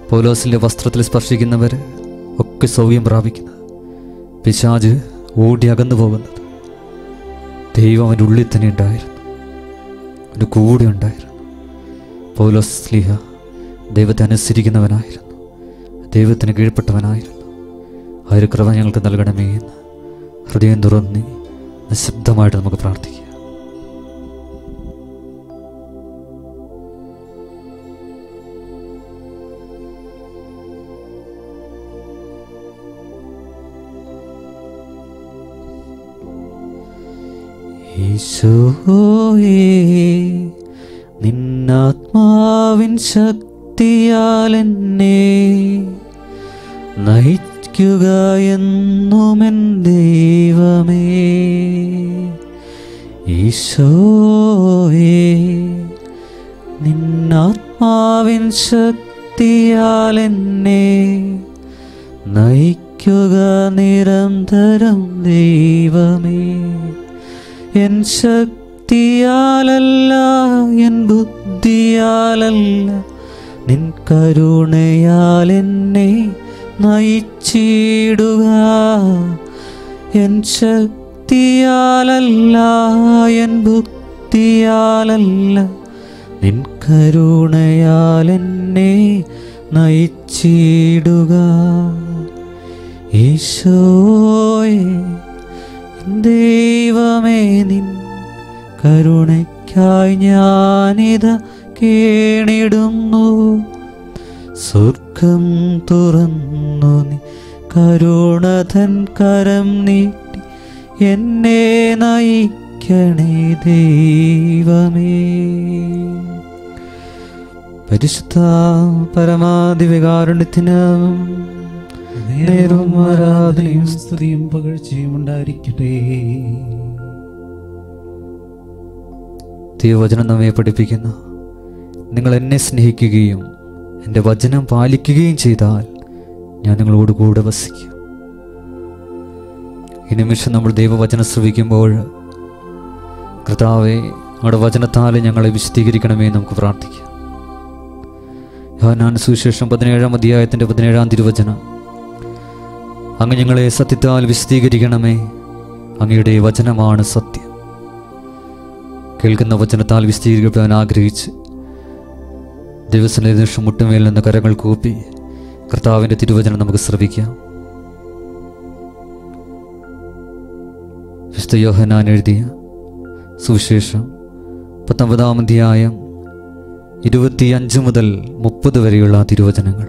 പൗലോസിൻ്റെ വസ്ത്രത്തിൽ സ്പർശിക്കുന്നവർ ഒക്കെ സൗഖ്യം പ്രാപിക്കുന്നത് പിശാജ് ഓടി അകന്നു പോകുന്നത് ദൈവം അവൻ്റെ ഉള്ളിൽ തന്നെ ഉണ്ടായിരുന്നു അവൻ്റെ കൂടെ ഉണ്ടായിരുന്നു പൗലോസ് സ്ലിഹ ദൈവത്തെ അനുസരിക്കുന്നവനായിരുന്നു ദൈവത്തിന് കീഴ്പ്പെട്ടവനായിരുന്നു ആ ഒരു കൃപ ഞങ്ങൾക്ക് നൽകണമേ എന്ന് ഹൃദയം തുറന്നി നിശബ്ദമായിട്ട് നമുക്ക് പ്രാർത്ഥിക്കാം ഈശോയേ നിന്നാത്മാവിൻ ശക്തിയാൽ എന്നെ നയിക്കുക എന്നുമെൻ ദൈവമേ ഈശോയേ നിന്നാത്മാവിൻ ശക്തിയാൽ എന്നെ നയിക്കുക നിരന്തരം ദൈവമേ എൻ ശക്തിയാലല്ല എൻ ബുദ്ധിയാലല്ല നിൻ കരുണയാൽ എന്നെ നയിച്ചിടുക എൻ ശക്തിയാലല്ല എൻ ബുദ്ധിയാലല്ല നിൻ കരുണയാൽ എന്നെ നയിച്ചിടുക ഈശോയെ ദൈവമേ നിൻ കരുണയ്ക്കായി ഞാനിത കേണിടുന്നു സ്വർഗം തുറന്നു നീ കരുണതൻ കരം നീട്ടി എന്നെ നയിക്കണേ ദൈവമേ പരിശുദ്ധ പരമാധിവികാരുണ്യത്തിന് നേരവും ആരാധനയും സ്തുതിയും പകഴ്ചയും ഉണ്ടായിരിക്കട്ടെ ദൈവവചനം നമ്മെ പഠിപ്പിക്കുന്നു നിങ്ങൾ എന്നെ സ്നേഹിക്കുകയും എൻ്റെ വചനം പാലിക്കുകയും ചെയ്താൽ ഞാൻ നിങ്ങളോട് കൂടെ വസിക്കും ഈ നിമിഷം നമ്മൾ ദൈവവചനം ശ്രവിക്കുമ്പോൾ കർത്താവെ നമ്മുടെ വചനത്താൽ ഞങ്ങളെ വിശദീകരിക്കണമേ എന്ന് നമുക്ക് പ്രാർത്ഥിക്കാം യോഹന്നാൻ സുവിശേഷം പതിനേഴാം അധ്യായത്തിൻ്റെ പതിനേഴാം തിരുവചനം അങ്ങ് ഞങ്ങളെ സത്യത്താൽ വിശദീകരിക്കണമേ അങ്ങയുടെ വചനമാണ് സത്യം കേൾക്കുന്ന വചനത്താൽ വിശദീകരിക്കപ്പെടാൻ ആഗ്രഹിച്ച് ദിവസത്തിലെ നിമിഷം മുട്ടുമേൽ നിന്ന് കരങ്ങൾ കൂപ്പി കർത്താവിൻ്റെ തിരുവചനം നമുക്ക് ശ്രവിക്കാം വിശുദ്ധ യോഹനാൻ എഴുതിയ സുവിശേഷം പത്തൊമ്പതാം അധ്യായം ഇരുപത്തിയഞ്ച് മുതൽ മുപ്പത് വരെയുള്ള തിരുവചനങ്ങൾ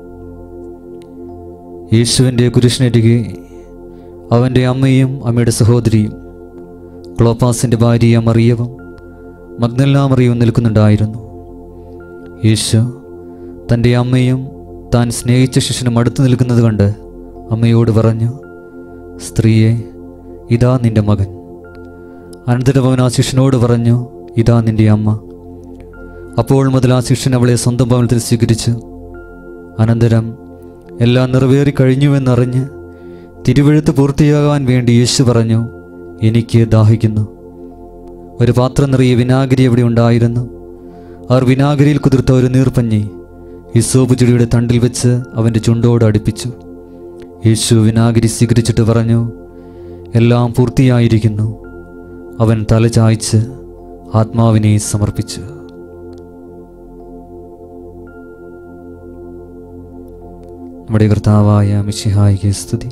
യേശുവിൻ്റെ കുരിശിനരികെ അവൻ്റെ അമ്മയും അമ്മയുടെ സഹോദരിയും ക്ലോപ്പാസിൻ്റെ ഭാര്യ മറിയവും മഗ്നല്ലാ മറിയവും നിൽക്കുന്നുണ്ടായിരുന്നു യേശു തൻ്റെ അമ്മയും താൻ സ്നേഹിച്ച ശിഷ്യനും അടുത്ത് നിൽക്കുന്നത് കണ്ട് അമ്മയോട് പറഞ്ഞു സ്ത്രീയെ ഇതാ നിന്റെ മകൻ അനന്തരം അവൻ ആ ശിഷ്യനോട് പറഞ്ഞു ഇതാ നിന്റെ അമ്മ അപ്പോൾ മുതൽ ആ ശിഷ്യൻ അവളെ സ്വന്തം ഭവനത്തിൽ സ്വീകരിച്ചു അനന്തരം എല്ലാം നിറവേറി കഴിഞ്ഞുവെന്നറിഞ്ഞ് തിരുവഴുത്ത് പൂർത്തിയാകാൻ വേണ്ടി യേശു പറഞ്ഞു എനിക്ക് ദാഹിക്കുന്നു ഒരു പാത്രം നിറയെ വിനാഗിരി അവിടെ ഉണ്ടായിരുന്നു അവർ വിനാഗിരിയിൽ കുതിർത്ത ഒരു നീർപ്പഞ്ഞി ഹിസോബ് ചെടിയുടെ തണ്ടിൽ വെച്ച് അവൻ്റെ ചുണ്ടോട് അടുപ്പിച്ചു യേശു വിനാഗിരി സ്വീകരിച്ചിട്ട് പറഞ്ഞു എല്ലാം പൂർത്തിയായിരിക്കുന്നു അവൻ തല ചായ്ച്ച് ആത്മാവിനെ സമർപ്പിച്ചു നമ്മുടെ കർത്താവായ മിശിഹായിക്ക് സ്തുതി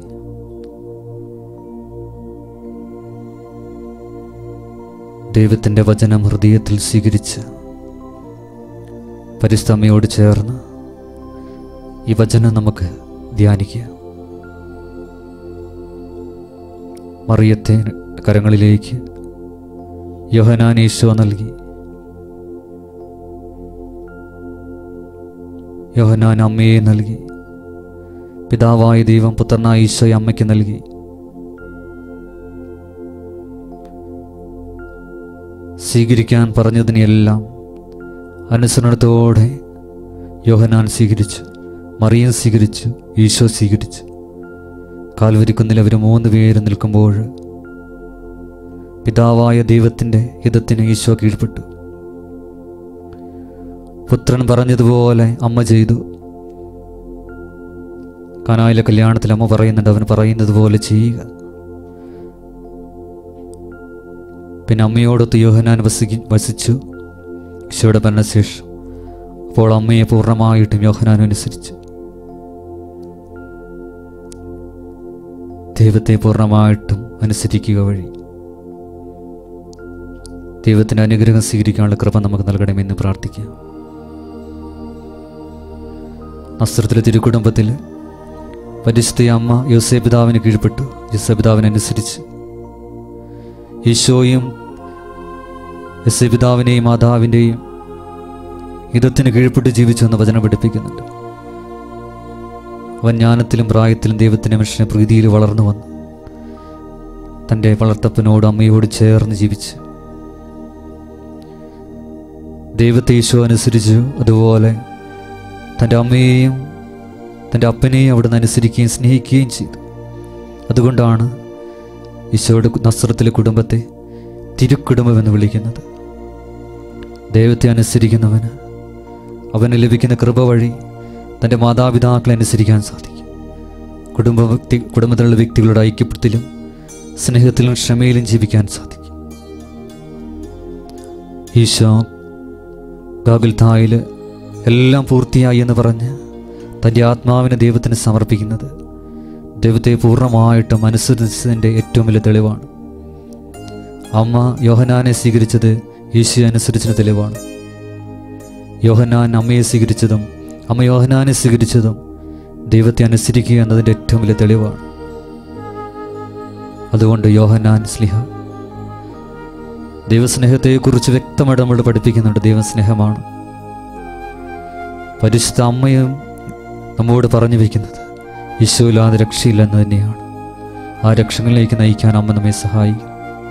ദൈവത്തിൻ്റെ വചനം ഹൃദയത്തിൽ സ്വീകരിച്ച് പരിസ്ഥമയോട് ചേർന്ന് ഈ വചനം നമുക്ക് ധ്യാനിക്കുക മറിയത്തെ കരങ്ങളിലേക്ക് യോഹനാൻ ഈശോ നൽകി യോഹനാൻ അമ്മയെ നൽകി പിതാവായ ദൈവം പുത്രനായ ഈശോയെ അമ്മയ്ക്ക് നൽകി സ്വീകരിക്കാൻ പറഞ്ഞതിനെല്ലാം അനുസരണത്തോടെ യോഹനാൻ സ്വീകരിച്ചു മറിയം സ്വീകരിച്ചു ഈശോ സ്വീകരിച്ചു കാൽവരിക്കുന്നിൽ അവർ മൂന്ന് പേര് നിൽക്കുമ്പോൾ പിതാവായ ദൈവത്തിൻ്റെ ഹിതത്തിന് ഈശോ കീഴ്പ്പെട്ടു പുത്രൻ പറഞ്ഞതുപോലെ അമ്മ ചെയ്തു കാനായിലെ കല്യാണത്തിൽ അമ്മ പറയുന്നുണ്ട് അവൻ പറയുന്നത് പോലെ ചെയ്യുക പിന്നെ അമ്മയോടൊത്ത് യോഹനാൻ വസിക്കി വസിച്ചു ഈശോയുടെ മരണശേഷം അപ്പോൾ അമ്മയെ പൂർണ്ണമായിട്ടും യോഹനാൻ അനുസരിച്ചു ദൈവത്തെ പൂർണ്ണമായിട്ടും അനുസരിക്കുക വഴി ദൈവത്തിൻ്റെ അനുഗ്രഹം സ്വീകരിക്കാനുള്ള കൃപ നമുക്ക് നൽകണമെന്ന് പ്രാർത്ഥിക്കാം നസ്ത്രത്തിലെ തിരുക്കുടുംബത്തിൽ പരിശുദ്ധ അമ്മ യോസേപിതാവിന് കീഴ്പ്പെട്ടു യോസേപിതാവിനനുസരിച്ച് ഈശോയും യോസേപിതാവിനെയും മാതാവിൻ്റെയും ഹിതത്തിന് കീഴ്പ്പെട്ട് ജീവിച്ചു എന്ന് വചനം പഠിപ്പിക്കുന്നുണ്ട് അവൻ ജ്ഞാനത്തിലും പ്രായത്തിലും ദൈവത്തിൻ്റെ മനുഷ്യനെ പ്രീതിയിൽ വളർന്നു വന്നു തൻ്റെ വളർത്തപ്പനോട് അമ്മയോട് ചേർന്ന് ജീവിച്ചു ദൈവത്തെ ഈശോ അനുസരിച്ചു അതുപോലെ തൻ്റെ അമ്മയെയും തൻ്റെ അപ്പനെയും അവിടുന്ന് അനുസരിക്കുകയും സ്നേഹിക്കുകയും ചെയ്തു അതുകൊണ്ടാണ് ഈശോയുടെ നസ്രത്തിലെ കുടുംബത്തെ തിരുക്കുടുംബമെന്ന് വിളിക്കുന്നത് ദൈവത്തെ അനുസരിക്കുന്നവന് അവന് ലഭിക്കുന്ന കൃപ വഴി തൻ്റെ മാതാപിതാക്കളെ അനുസരിക്കാൻ സാധിക്കും കുടുംബ വ്യക്തി കുടുംബത്തിലുള്ള വ്യക്തികളുടെ ഐക്യപ്പെടത്തിലും സ്നേഹത്തിലും ക്ഷമയിലും ജീവിക്കാൻ സാധിക്കും ഈശോ ഗാഗുൽത്തായിൽ എല്ലാം പൂർത്തിയായി എന്ന് പറഞ്ഞ് തൻ്റെ ആത്മാവിനെ ദൈവത്തിന് സമർപ്പിക്കുന്നത് ദൈവത്തെ പൂർണ്ണമായിട്ടും അനുസരിച്ചതിൻ്റെ ഏറ്റവും വലിയ തെളിവാണ് അമ്മ യോഹനാനെ സ്വീകരിച്ചത് ഈശോ അനുസരിച്ചതിന് തെളിവാണ് യോഹനാൻ അമ്മയെ സ്വീകരിച്ചതും അമ്മ യോഹനാനെ സ്വീകരിച്ചതും ദൈവത്തെ അനുസരിക്കുക എന്നതിൻ്റെ ഏറ്റവും വലിയ തെളിവാണ് അതുകൊണ്ട് യോഹനാൻ സ്ലിഹ ദൈവസ്നേഹത്തെക്കുറിച്ച് വ്യക്തമായിട്ട് നമ്മൾ പഠിപ്പിക്കുന്നുണ്ട് ദൈവസ്നേഹമാണ് പരിശുദ്ധ അമ്മയും നമ്മോട് പറഞ്ഞു വയ്ക്കുന്നത് ഈശോയില്ലാതെ രക്ഷയില്ലെന്ന് തന്നെയാണ് ആ രക്ഷകളിലേക്ക് നയിക്കാൻ അമ്മ നമ്മെ സഹായിക്കും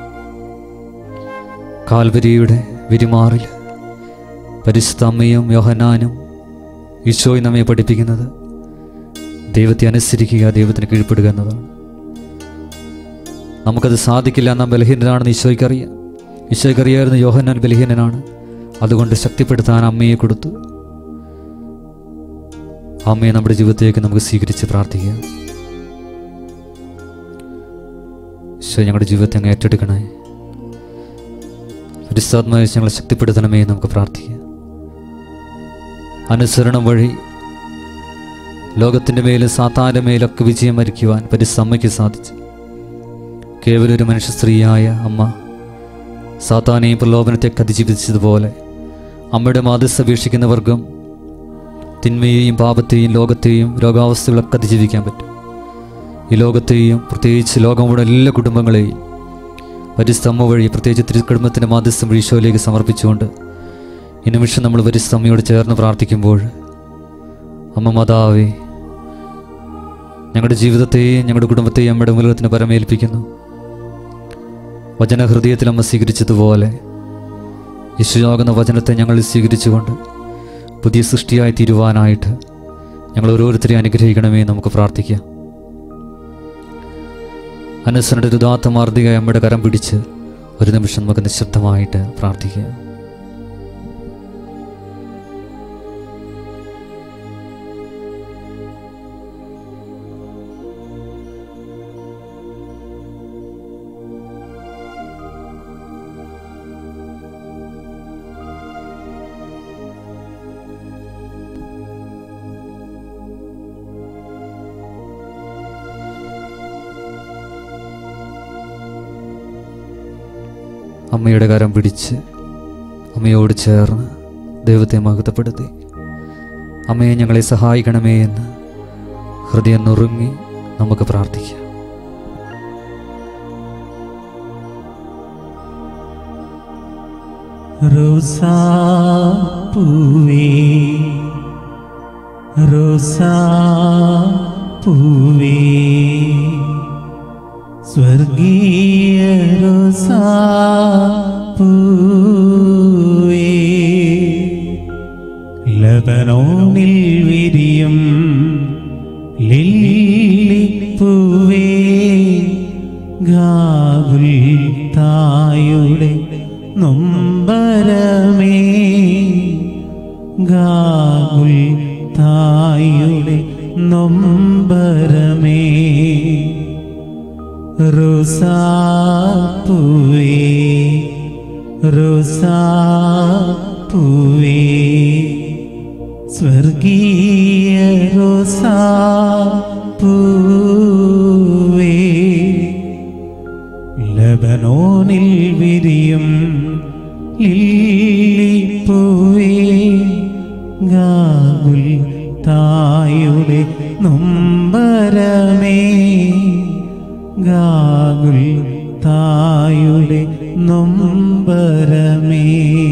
കാൽവരിയുടെ വിരിമാറിൽ പരിശുദ്ധ അമ്മയും യോഹനാനും ഈശോയും നമ്മെ പഠിപ്പിക്കുന്നത് ദൈവത്തെ അനുസരിക്കുക ദൈവത്തിന് കീഴ്പ്പെടുക എന്നതാണ് നമുക്കത് സാധിക്കില്ല നാം ബലഹീനനാണെന്ന് ഈശോയ്ക്ക് അറിയാം ഈശോയ്ക്ക് അറിയായിരുന്നു യോഹന്നാൻ ബലഹീനനാണ് അതുകൊണ്ട് ശക്തിപ്പെടുത്താൻ അമ്മയെ കൊടുത്തു അമ്മയെ നമ്മുടെ ജീവിതത്തിലേക്ക് നമുക്ക് സ്വീകരിച്ച് പ്രാർത്ഥിക്കുക ഈശോ ഞങ്ങളുടെ ജീവിതത്തെ അങ്ങ് ഏറ്റെടുക്കണേ പരിസ്ഥാത്മായ ഞങ്ങളെ ശക്തിപ്പെടുത്തണമേ എന്ന് നമുക്ക് പ്രാർത്ഥിക്കാം അനുസരണം വഴി ലോകത്തിൻ്റെ മേലും സാത്താൻ്റെ മേലൊക്കെ വിജയം വരിക്കുവാൻ പരിസമ്മയ്ക്ക് സാധിച്ചു കേവലം ഒരു മനുഷ്യ സ്ത്രീയായ അമ്മ സാത്താനെയും പ്രലോഭനത്തെ അതിജീവിച്ചതുപോലെ അമ്മയുടെ മാതൃസ് അപേക്ഷിക്കുന്ന വർഗം തിന്മയെയും പാപത്തെയും ലോകത്തെയും രോഗാവസ്ഥകളൊക്കെ അതിജീവിക്കാൻ പറ്റും ഈ ലോകത്തെയും പ്രത്യേകിച്ച് ലോകമുള്ള എല്ലാ കുടുംബങ്ങളെയും പരിസ്തമ്മ വഴി പ്രത്യേകിച്ച് തിരുക്കുടുംബത്തിൻ്റെ മാധ്യസ്ഥം വഴി ഈശോയിലേക്ക് സമർപ്പിച്ചുകൊണ്ട് ഈ നിമിഷം നമ്മൾ പരിസ്തമ്മയോട് ചേർന്ന് പ്രാർത്ഥിക്കുമ്പോൾ അമ്മ മാതാവേ ഞങ്ങളുടെ ജീവിതത്തെയും ഞങ്ങളുടെ കുടുംബത്തെയും അമ്മയുടെ മൂലത്തിന് പരമേൽപ്പിക്കുന്നു വചനഹൃദയത്തിൽ അമ്മ സ്വീകരിച്ചതുപോലെ യേശുയാകുന്ന വചനത്തെ ഞങ്ങൾ സ്വീകരിച്ചുകൊണ്ട് പുതിയ സൃഷ്ടിയായി തീരുവാനായിട്ട് ഞങ്ങൾ ഓരോരുത്തരെയും അനുഗ്രഹിക്കണമേ എന്ന് നമുക്ക് പ്രാർത്ഥിക്കാം അനുസരണയുടെ രുദാത്ത മാർദ്ദിക അമ്മയുടെ കരം പിടിച്ച് ഒരു നിമിഷം നമുക്ക് നിശബ്ദമായിട്ട് പ്രാർത്ഥിക്കാം അമ്മയുടെ കരം പിടിച്ച് അമ്മയോട് ചേർന്ന് ദൈവത്തെ മഹത്വപ്പെടുത്തി അമ്മയെ ഞങ്ങളെ സഹായിക്കണമേ എന്ന് ഹൃദയം നുറുങ്ങി നമുക്ക് പ്രാർത്ഥിക്കാം റോസാ പൂവേ റോസാ പൂവേ സ്വർഗീയ റോസാ പൂവേ ലബനോണിൽ വിരിയും ലില്ലി പൂവേ ഗാകുൽ തായുടെ നൊമ്പരമേ ഗാകുൽ തായുടെ നൊമ്പരമേ റോസാപ്പൂവേ റോസാപ്പൂവേ സ്വർഗീയ റോസാപ്പൂവേ ലബനോനിൽ വിരിയും ലില്ലിപ്പൂവേ ഗാഗുൽ തായുടെ നൊമ്പരമേ ഗാഗുൽ തായുടെ നൊമ്പരമേ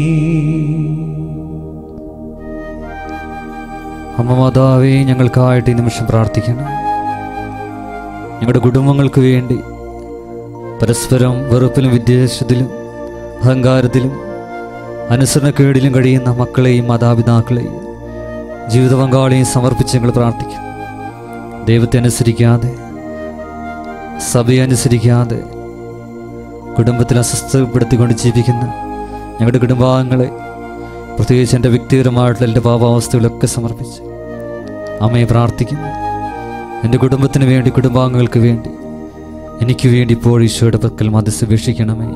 അമ്മ മാതാവേ ഞങ്ങൾക്കായിട്ട് ഈ നിമിഷം പ്രാർത്ഥിക്കണം ഞങ്ങളുടെ കുടുംബങ്ങൾക്ക് വേണ്ടി പരസ്പരം വെറുപ്പിലും വിദ്വേഷത്തിലും അഹങ്കാരത്തിലും അനുസരണക്കേടിലും കഴിയുന്ന മക്കളെയും മാതാപിതാക്കളെയും ജീവിത പങ്കാളിയും സമർപ്പിച്ച് ഞങ്ങൾ പ്രാർത്ഥിക്കും ദൈവത്തെ അനുസരിക്കാതെ സഭയെ അനുസരിക്കാതെ കുടുംബത്തിൽ അസ്വസ്ഥപ്പെടുത്തിക്കൊണ്ട് ജീവിക്കുന്ന ഞങ്ങളുടെ കുടുംബാംഗങ്ങളെ പ്രത്യേകിച്ച് എൻ്റെ വ്യക്തിപരമായിട്ടുള്ള എൻ്റെ പാപാവസ്ഥകളൊക്കെ സമർപ്പിച്ച് അമ്മയെ പ്രാർത്ഥിക്കുന്നു എൻ്റെ കുടുംബത്തിന് വേണ്ടി കുടുംബാംഗങ്ങൾക്ക് വേണ്ടി എനിക്ക് വേണ്ടി ഇപ്പോൾ ഈശോയുടെ പക്കൽ മധ്യസ്ഥ വീക്ഷിക്കണമേ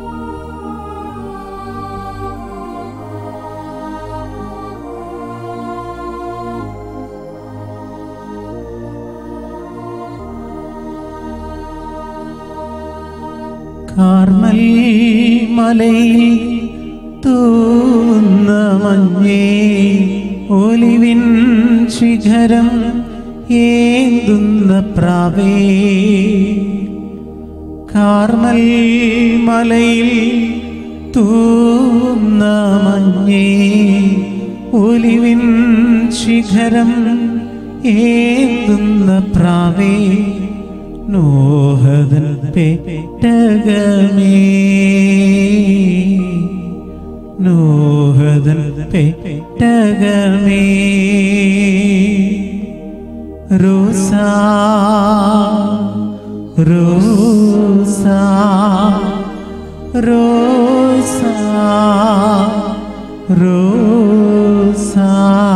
കാർമൽ മലയിൽ തൂന്ന മഞ്ഞേ ഒലിവിൻ ശിഖരം ഏന്തുന്ന പ്രാവേ കാർമൽ മലയിൽ തൂന്ന മഞ്ഞേ ഒലിവിൻ ശിഖരം ഏന്തുന്ന പ്രാവേ നോഹദൻ പെട്ടകമേ നോഹദൻ പെട്ടകമേ റോസാ റോസാ റോസാ റോസാ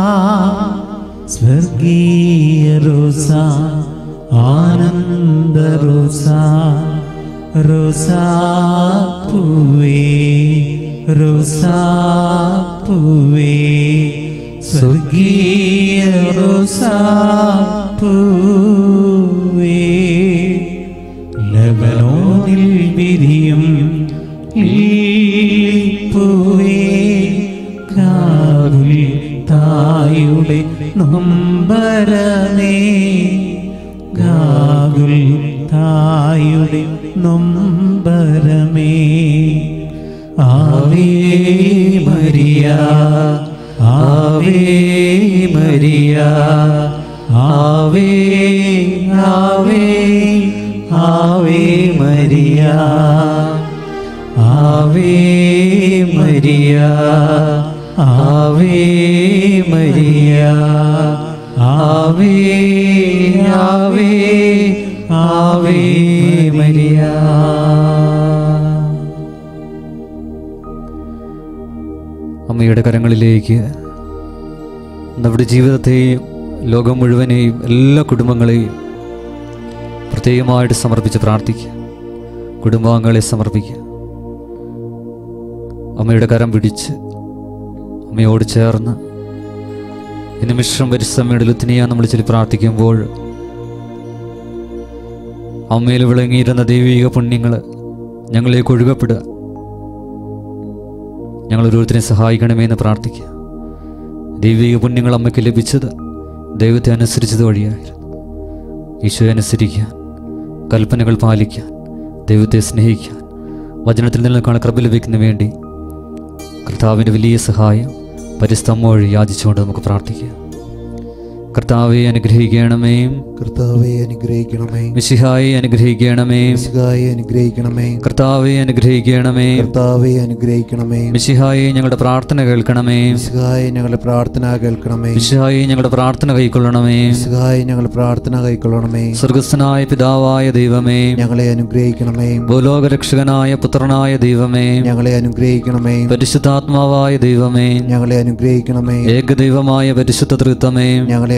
സ്വർഗീയ റോസാ ആനന്ദ റോസാ റോസാ പൂവേ റോസാ പൂവേ സ്വർഗീയ റോസാ പൂവേ ലബനോനിൽ വിരിയും പൂവേ കാവിൽ തായുടെ നൊമ്പരമേ ഗാകുൽ തായുടെ നൊമ്പരമേ ആവേ മരിയ ആവേ മരിയ ആവേ ആവേ ആവേ മരിയ ആവേ മരിയ ആവേ മരിയ ആവേ ആവേ ആവേ മരിയ അമ്മയുടെ കരങ്ങളിലേക്ക് നമ്മുടെ ജീവിതത്തെയും ലോകം മുഴുവനെയും എല്ലാ കുടുംബങ്ങളെയും പ്രത്യേകമായിട്ട് സമർപ്പിച്ച് പ്രാർത്ഥിക്കുക കുടുംബാംഗങ്ങളെ സമർപ്പിക്കുക അമ്മയുടെ കരം പിടിച്ച് അമ്മയോട് ചേർന്ന് ഈ നിമിഷം പരിശ്രമയുടെ ലുത്തിനിയാ നമ്മൾ ചൊല്ലി പ്രാർത്ഥിക്കുമ്പോൾ അമ്മയിൽ വിളങ്ങിയിരുന്ന ദൈവിക പുണ്യങ്ങൾ ഞങ്ങളിലേക്ക് ഒഴുകപ്പെടുക ഞങ്ങൾ ഓരോരുത്തരെയും സഹായിക്കണമേ എന്ന് പ്രാർത്ഥിക്കുക ദൈവിക പുണ്യങ്ങൾ അമ്മയ്ക്ക് ലഭിച്ചത് ദൈവത്തെ അനുസരിച്ചത് വഴിയായിരുന്നു ഈശോയെ അനുസരിക്കാൻ കൽപ്പനകൾ പാലിക്കാൻ ദൈവത്തെ സ്നേഹിക്കാൻ വചനത്തിൽ നിൽക്കാണ് കൃപ ലഭിക്കുന്നതിന് വേണ്ടി കർത്താവിൻ്റെ വലിയ സഹായം പരിസ്ഥം വഴി യാചിച്ചുകൊണ്ട് നമുക്ക് പ്രാർത്ഥിക്കാം കർത്താവെ അനുഗ്രഹിക്കണമേ കർത്താവെ അനുഗ്രഹിക്കണമേ മിശിഹായെ അനുഗ്രഹിക്കണമേ മിശിഹായെ അനുഗ്രഹിക്കണമേ കർത്താവെ അനുഗ്രഹിക്കണമേ കർത്താവെ അനുഗ്രഹിക്കണമേ മിശിഹായെ ഞങ്ങളുടെ പ്രാർത്ഥന കേൾക്കണമേ മിശിഹായെ ഞങ്ങളുടെ പ്രാർത്ഥന കേൾക്കണമേ മിശിഹായെ ഞങ്ങളുടെ പ്രാർത്ഥന കൈക്കൊള്ളണമേ മിശിഹായെ ഞങ്ങളുടെ പ്രാർത്ഥന കൈക്കൊള്ളണമേ സ്വർഗസ്ഥനായ പിതാവായ ദൈവമേ ഞങ്ങളെ അനുഗ്രഹിക്കണമേ ഭൂലോകരക്ഷകനായ പുത്രനായ ദൈവമേ ഞങ്ങളെ അനുഗ്രഹിക്കണമേ പരിശുദ്ധാത്മാവായ ദൈവമേ ഞങ്ങളെ അനുഗ്രഹിക്കണമേ ഏകദൈവമായ പരിശുദ്ധ തൃത്വമേ ഞങ്ങളെ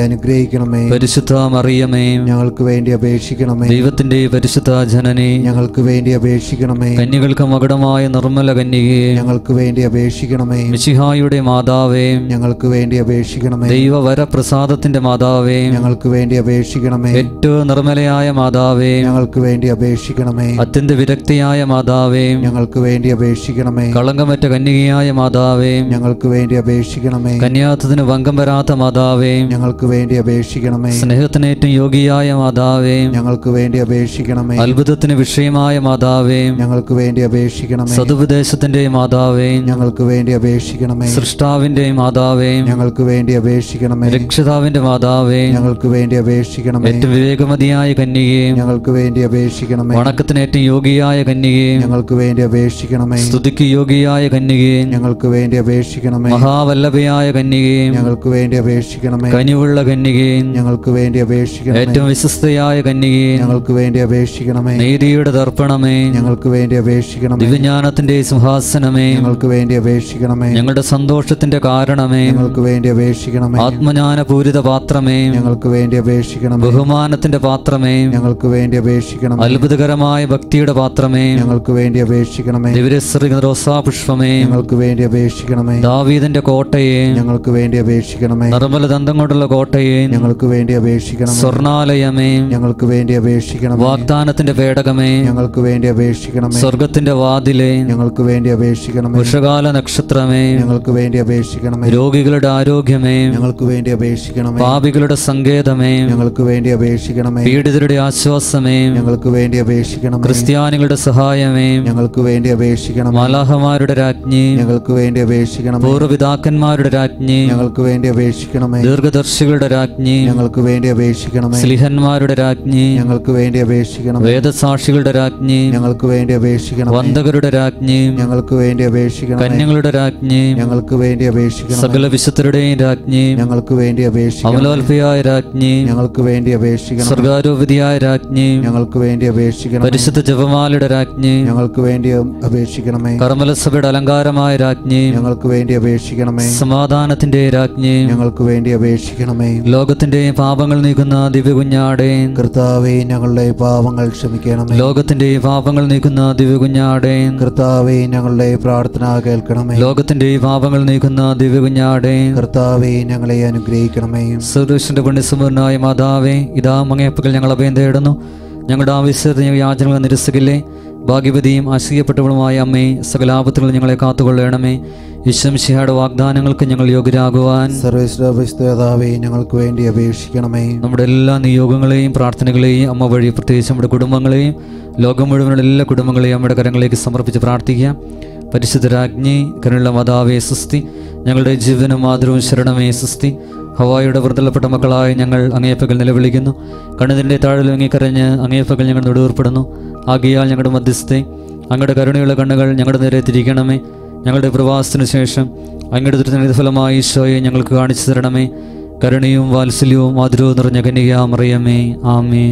അനുഗ്രഹിക്കണമേ പരിശുദ്ധ മറിയമേ ഞങ്ങൾക്ക് വേണ്ടി അപേക്ഷിക്കണമേ ദൈവത്തിന്റെ പരിശുദ്ധ ജനനെ ഞങ്ങൾക്ക് വേണ്ടി അപേക്ഷിക്കണമേ കന്യകൾക്ക് മകുടമായ നിർമ്മല കന്യകയെ ഞങ്ങൾക്ക് വേണ്ടി അപേക്ഷിക്കണമേ മിശിഹായുടെ മാതാവേ ഞങ്ങൾക്ക് വേണ്ടി അപേക്ഷിക്കണമേ ദൈവവരപ്രസാദത്തിന്റെ മാതാവേ ഞങ്ങൾക്ക് വേണ്ടി അപേക്ഷിക്കണമേ ഏറ്റവും നിർമ്മലയായ മാതാവേ ഞങ്ങൾക്ക് വേണ്ടി അപേക്ഷിക്കണമേ അത്യന്ത വിരക്തിയായ മാതാവേ ഞങ്ങൾക്ക് വേണ്ടി അപേക്ഷിക്കണമേ കളങ്കമറ്റ കന്യകയായ മാതാവേ ഞങ്ങൾക്ക് വേണ്ടി അപേക്ഷിക്കണമേ കന്യാത്തത്തിന് ഭംഗം വരാത്ത മാതാവേ ഞങ്ങൾക്ക് വേണ്ടി അപേക്ഷിക്കണമേ സ്നേഹത്തിനേറ്റവും യോഗിയായ മാതാവേ ഞങ്ങൾക്ക് വേണ്ടി അപേക്ഷിക്കണമേ അത്ഭുതത്തിന് വിഷയമായ മാതാവേ ഞങ്ങൾക്ക് വേണ്ടി അപേക്ഷിക്കണമേ സതുപദേശത്തിന്റെ മാതാവേ ഞങ്ങൾക്ക് വേണ്ടി അപേക്ഷിക്കണമേ സൃഷ്ടാവിന്റെ മാതാവേ ഞങ്ങൾക്ക് വേണ്ടി അപേക്ഷിക്കണമേ രക്ഷിതാവിന്റെ മാതാവേ ഞങ്ങൾക്ക് വേണ്ടി അപേക്ഷിക്കണമേ ഏറ്റവും വിവേകമതിയായ കന്യകയെ ഞങ്ങൾക്ക് വേണ്ടി അപേക്ഷിക്കണമേ വണക്കത്തിന് ഏറ്റവും യോഗിയായ കന്യകയെ ഞങ്ങൾക്ക് വേണ്ടി അപേക്ഷിക്കണമേ സ്തുതിക്ക് യോഗിയായ കന്യകയെ ഞങ്ങൾക്ക് വേണ്ടി അപേക്ഷിക്കണമേ മഹാവല്ലഭയായ കന്യകയെ ഞങ്ങൾക്ക് വേണ്ടി അപേക്ഷിക്കണമേ കനിവുള്ള കന്യകയെ ഞങ്ങൾക്ക് വേണ്ടി അപേക്ഷിക്കണമേ ഏറ്റവും വിശ്വസ്തയായ കന്യകയെ ഞങ്ങൾക്ക് വേണ്ടി അപേക്ഷിക്കണമേ നീതിയുടെ ദർപ്പണമേ ഞങ്ങൾക്ക് വേണ്ടി അപേക്ഷിക്കണമേ ദിവ്യജ്ഞാനത്തിന്റെ സിംഹാസനമേ ഞങ്ങൾക്ക് വേണ്ടി അപേക്ഷിക്കണമേ ഞങ്ങളുടെ സന്തോഷത്തിന്റെ കാരണമേ ഞങ്ങൾക്ക് വേണ്ടി അപേക്ഷിക്കണമേ ആത്മജ്ഞാനപൂരിത പാത്രമേ ഞങ്ങൾക്ക് വേണ്ടി അപേക്ഷിക്കണമേ ബഹുമാനത്തിന്റെ പാത്രമേ ഞങ്ങൾക്ക് വേണ്ടി അപേക്ഷിക്കണമേ അത്ഭുതകരമായ ഭക്തിയുടെ പാത്രമേ ഞങ്ങൾക്ക് വേണ്ടി അപേക്ഷിക്കണമേ ദിവരശ്രീ റോസാപുഷ്പമേ ഞങ്ങൾക്ക് വേണ്ടി അപേക്ഷിക്കണമേ ദാവീദിന്റെ കോട്ടയെ ഞങ്ങൾക്ക് വേണ്ടി അപേക്ഷിക്കണമേ നിർമ്മല ദന്തം കൊണ്ടുള്ള കോട്ടയെ ഞങ്ങൾക്ക് വേണ്ടി അപേക്ഷിക്കണമേ സ്വർണാലയമേ ഞങ്ങൾക്ക് വേണ്ടി അപേക്ഷിക്കണമേ വാഗ്ദാനത്തിന്റെ പേടകമേ ഞങ്ങൾക്ക് വേണ്ടി അപേക്ഷിക്കണമേ സ്വർഗത്തിന്റെ വാതിലെ ഞങ്ങൾക്ക് വേണ്ടി അപേക്ഷിക്കണമേ വൃഷകാല നക്ഷത്രമേ ഞങ്ങൾക്ക് വേണ്ടി അപേക്ഷിക്കണമേ രോഗികളുടെ ആരോഗ്യമേ ഞങ്ങൾക്ക് വേണ്ടി അപേക്ഷിക്കണമേ പാപികളുടെ സങ്കേതമേ ഞങ്ങൾക്ക് വേണ്ടി അപേക്ഷിക്കണമേ പീഡിതരുടെ ആശ്വാസമേ ഞങ്ങൾക്ക് വേണ്ടി അപേക്ഷിക്കണമേ ക്രിസ്ത്യാനികളുടെ സഹായമേ ഞങ്ങൾക്ക് വേണ്ടി അപേക്ഷിക്കണമേ മാലാഹമാരുടെ രാജ്ഞി ഞങ്ങൾക്ക് വേണ്ടി അപേക്ഷിക്കണമേ പൂർവ്വപിതാക്കന്മാരുടെ രാജ്ഞി ഞങ്ങൾക്ക് വേണ്ടി അപേക്ഷിക്കണമേ ദീർഘദർശികളുടെ രാജ്ഞി ഞങ്ങൾക്ക് വേണ്ടി അപേക്ഷിക്കണമേ സ്ലിഹന്മാരുടെ രാജ്ഞി ഞങ്ങൾക്ക് വേണ്ടി അപേക്ഷിക്കണമേ വേദസാക്ഷികളുടെ രാജ്ഞി ഞങ്ങൾക്ക് വേണ്ടി അപേക്ഷിക്കണമേ വന്ദകരുടെ രാജ്ഞി ഞങ്ങൾക്ക് വേണ്ടി അപേക്ഷിക്കണമേ കന്യങ്ങളുടെ രാജ്ഞി ഞങ്ങൾക്ക് വേണ്ടി അപേക്ഷിക്കണമേ സകല വിശുദ്ധരുടെയും രാജ്ഞി ഞങ്ങൾക്ക് വേണ്ടി അപേക്ഷിക്കണം അമലോൽപയായ രാജ്ഞി ഞങ്ങൾക്ക് വേണ്ടി അപേക്ഷിക്കണം സ്വർഗാരോപതിയായ രാജ്ഞി ഞങ്ങൾക്ക് വേണ്ടി അപേക്ഷിക്കണം പരിശുദ്ധ ജപമാലയുടെ രാജ്ഞി ഞങ്ങൾക്ക് വേണ്ടി അപേക്ഷിക്കണമേ കർമ്മലസഭയുടെ അലങ്കാരമായ രാജ്ഞി ഞങ്ങൾക്ക് വേണ്ടി അപേക്ഷിക്കണമേ സമാധാനത്തിന്റെ രാജ്ഞി ഞങ്ങൾക്ക് വേണ്ടി അപേക്ഷിക്കണമേ ലോകത്തിന്റെ പാപങ്ങൾ നീക്കുന്ന ദിവ്യകുഞ്ഞാടെ കർത്താവെ ഞങ്ങളുടെ പാവങ്ങൾ ക്ഷമിക്കണമേ ലോകത്തിന്റെ പാപങ്ങൾ നീക്കുന്ന ദിവ്യകുഞ്ഞാടെ കർത്താവെ ഞങ്ങളുടെ പ്രാർത്ഥന കേൾക്കണമേ ലോകത്തിന്റെ പാപങ്ങൾ നീക്കുന്ന ദിവ്യകുഞ്ഞാടെ കർത്താവെ ഞങ്ങളെ അനുഗ്രഹിക്കണമേ സർവേശ്വരന്റെ പുണ്യസമ്പൂർണായ മാതാവേ ഇതാ മങ്ങയപ്പകൾ ഞങ്ങൾ അഭയം തേടുന്നു ഞങ്ങളുടെ ആവശ്യത്തെ യാചനകൾ നിരസിക്കില്ലേ ഭാഗ്യവതിയും ആശ്രയപ്പെട്ടവളുമായ അമ്മേ സകലാപത്തുകൾ ഞങ്ങളെ കാത്തുകൊള്ളണമേ വിശ്വംശിയുടെ വാഗ്ദാനങ്ങൾക്ക് ഞങ്ങൾ യോഗ്യരാകുവാൻ സർവേശ്വരപിസ്തേതാവെ ഞങ്ങൾക്ക് വേണ്ടി അപേക്ഷിക്കണമേ നമ്മുടെ എല്ലാ നിയോഗങ്ങളെയും പ്രാർത്ഥനകളെയും അമ്മ വഴി പ്രത്യേകിച്ച് നമ്മുടെ കുടുംബങ്ങളെയും ലോകം മുഴുവനുള്ള എല്ലാ കുടുംബങ്ങളെയും അമ്മയുടെ കരങ്ങളിലേക്ക് സമർപ്പിച്ച് പ്രാർത്ഥിക്കാം പരിശുദ്ധ രാജ്ഞി കരുണുള്ള മാതാവേ സുസ്തി ഞങ്ങളുടെ ജീവനും മാതൃവും ശരണമേ സുസ്തി ഹവായുടെ വൃതലപ്പെട്ട മക്കളായ ഞങ്ങൾ അങ്ങേപ്പകൽ നിലവിളിക്കുന്നു കണ്ണതിൻ്റെ താഴിൽ അങ്ങേക്കരഞ്ഞ് അങ്ങേപ്പകൽ ഞങ്ങൾ നെടുവേർപ്പെടുന്നു ആകിയാൽ ഞങ്ങളുടെ മധ്യസ്ഥെ അങ്ങയുടെ കരുണയുള്ള കണ്ണുകൾ ഞങ്ങളുടെ നേരെ തിരിക്കണമേ ഞങ്ങളുടെ പ്രവാസത്തിനു ശേഷം അങ്ങയുടെ ദുരിതങ്ങളുടെ ഫലമായി ഈശോയെ ഞങ്ങൾക്ക് കാണിച്ചു തരണമേ കരുണയും വാത്സല്യവും മാധുരവും നിറഞ്ഞ കന്യകയാമറിയമേ ആമേൻ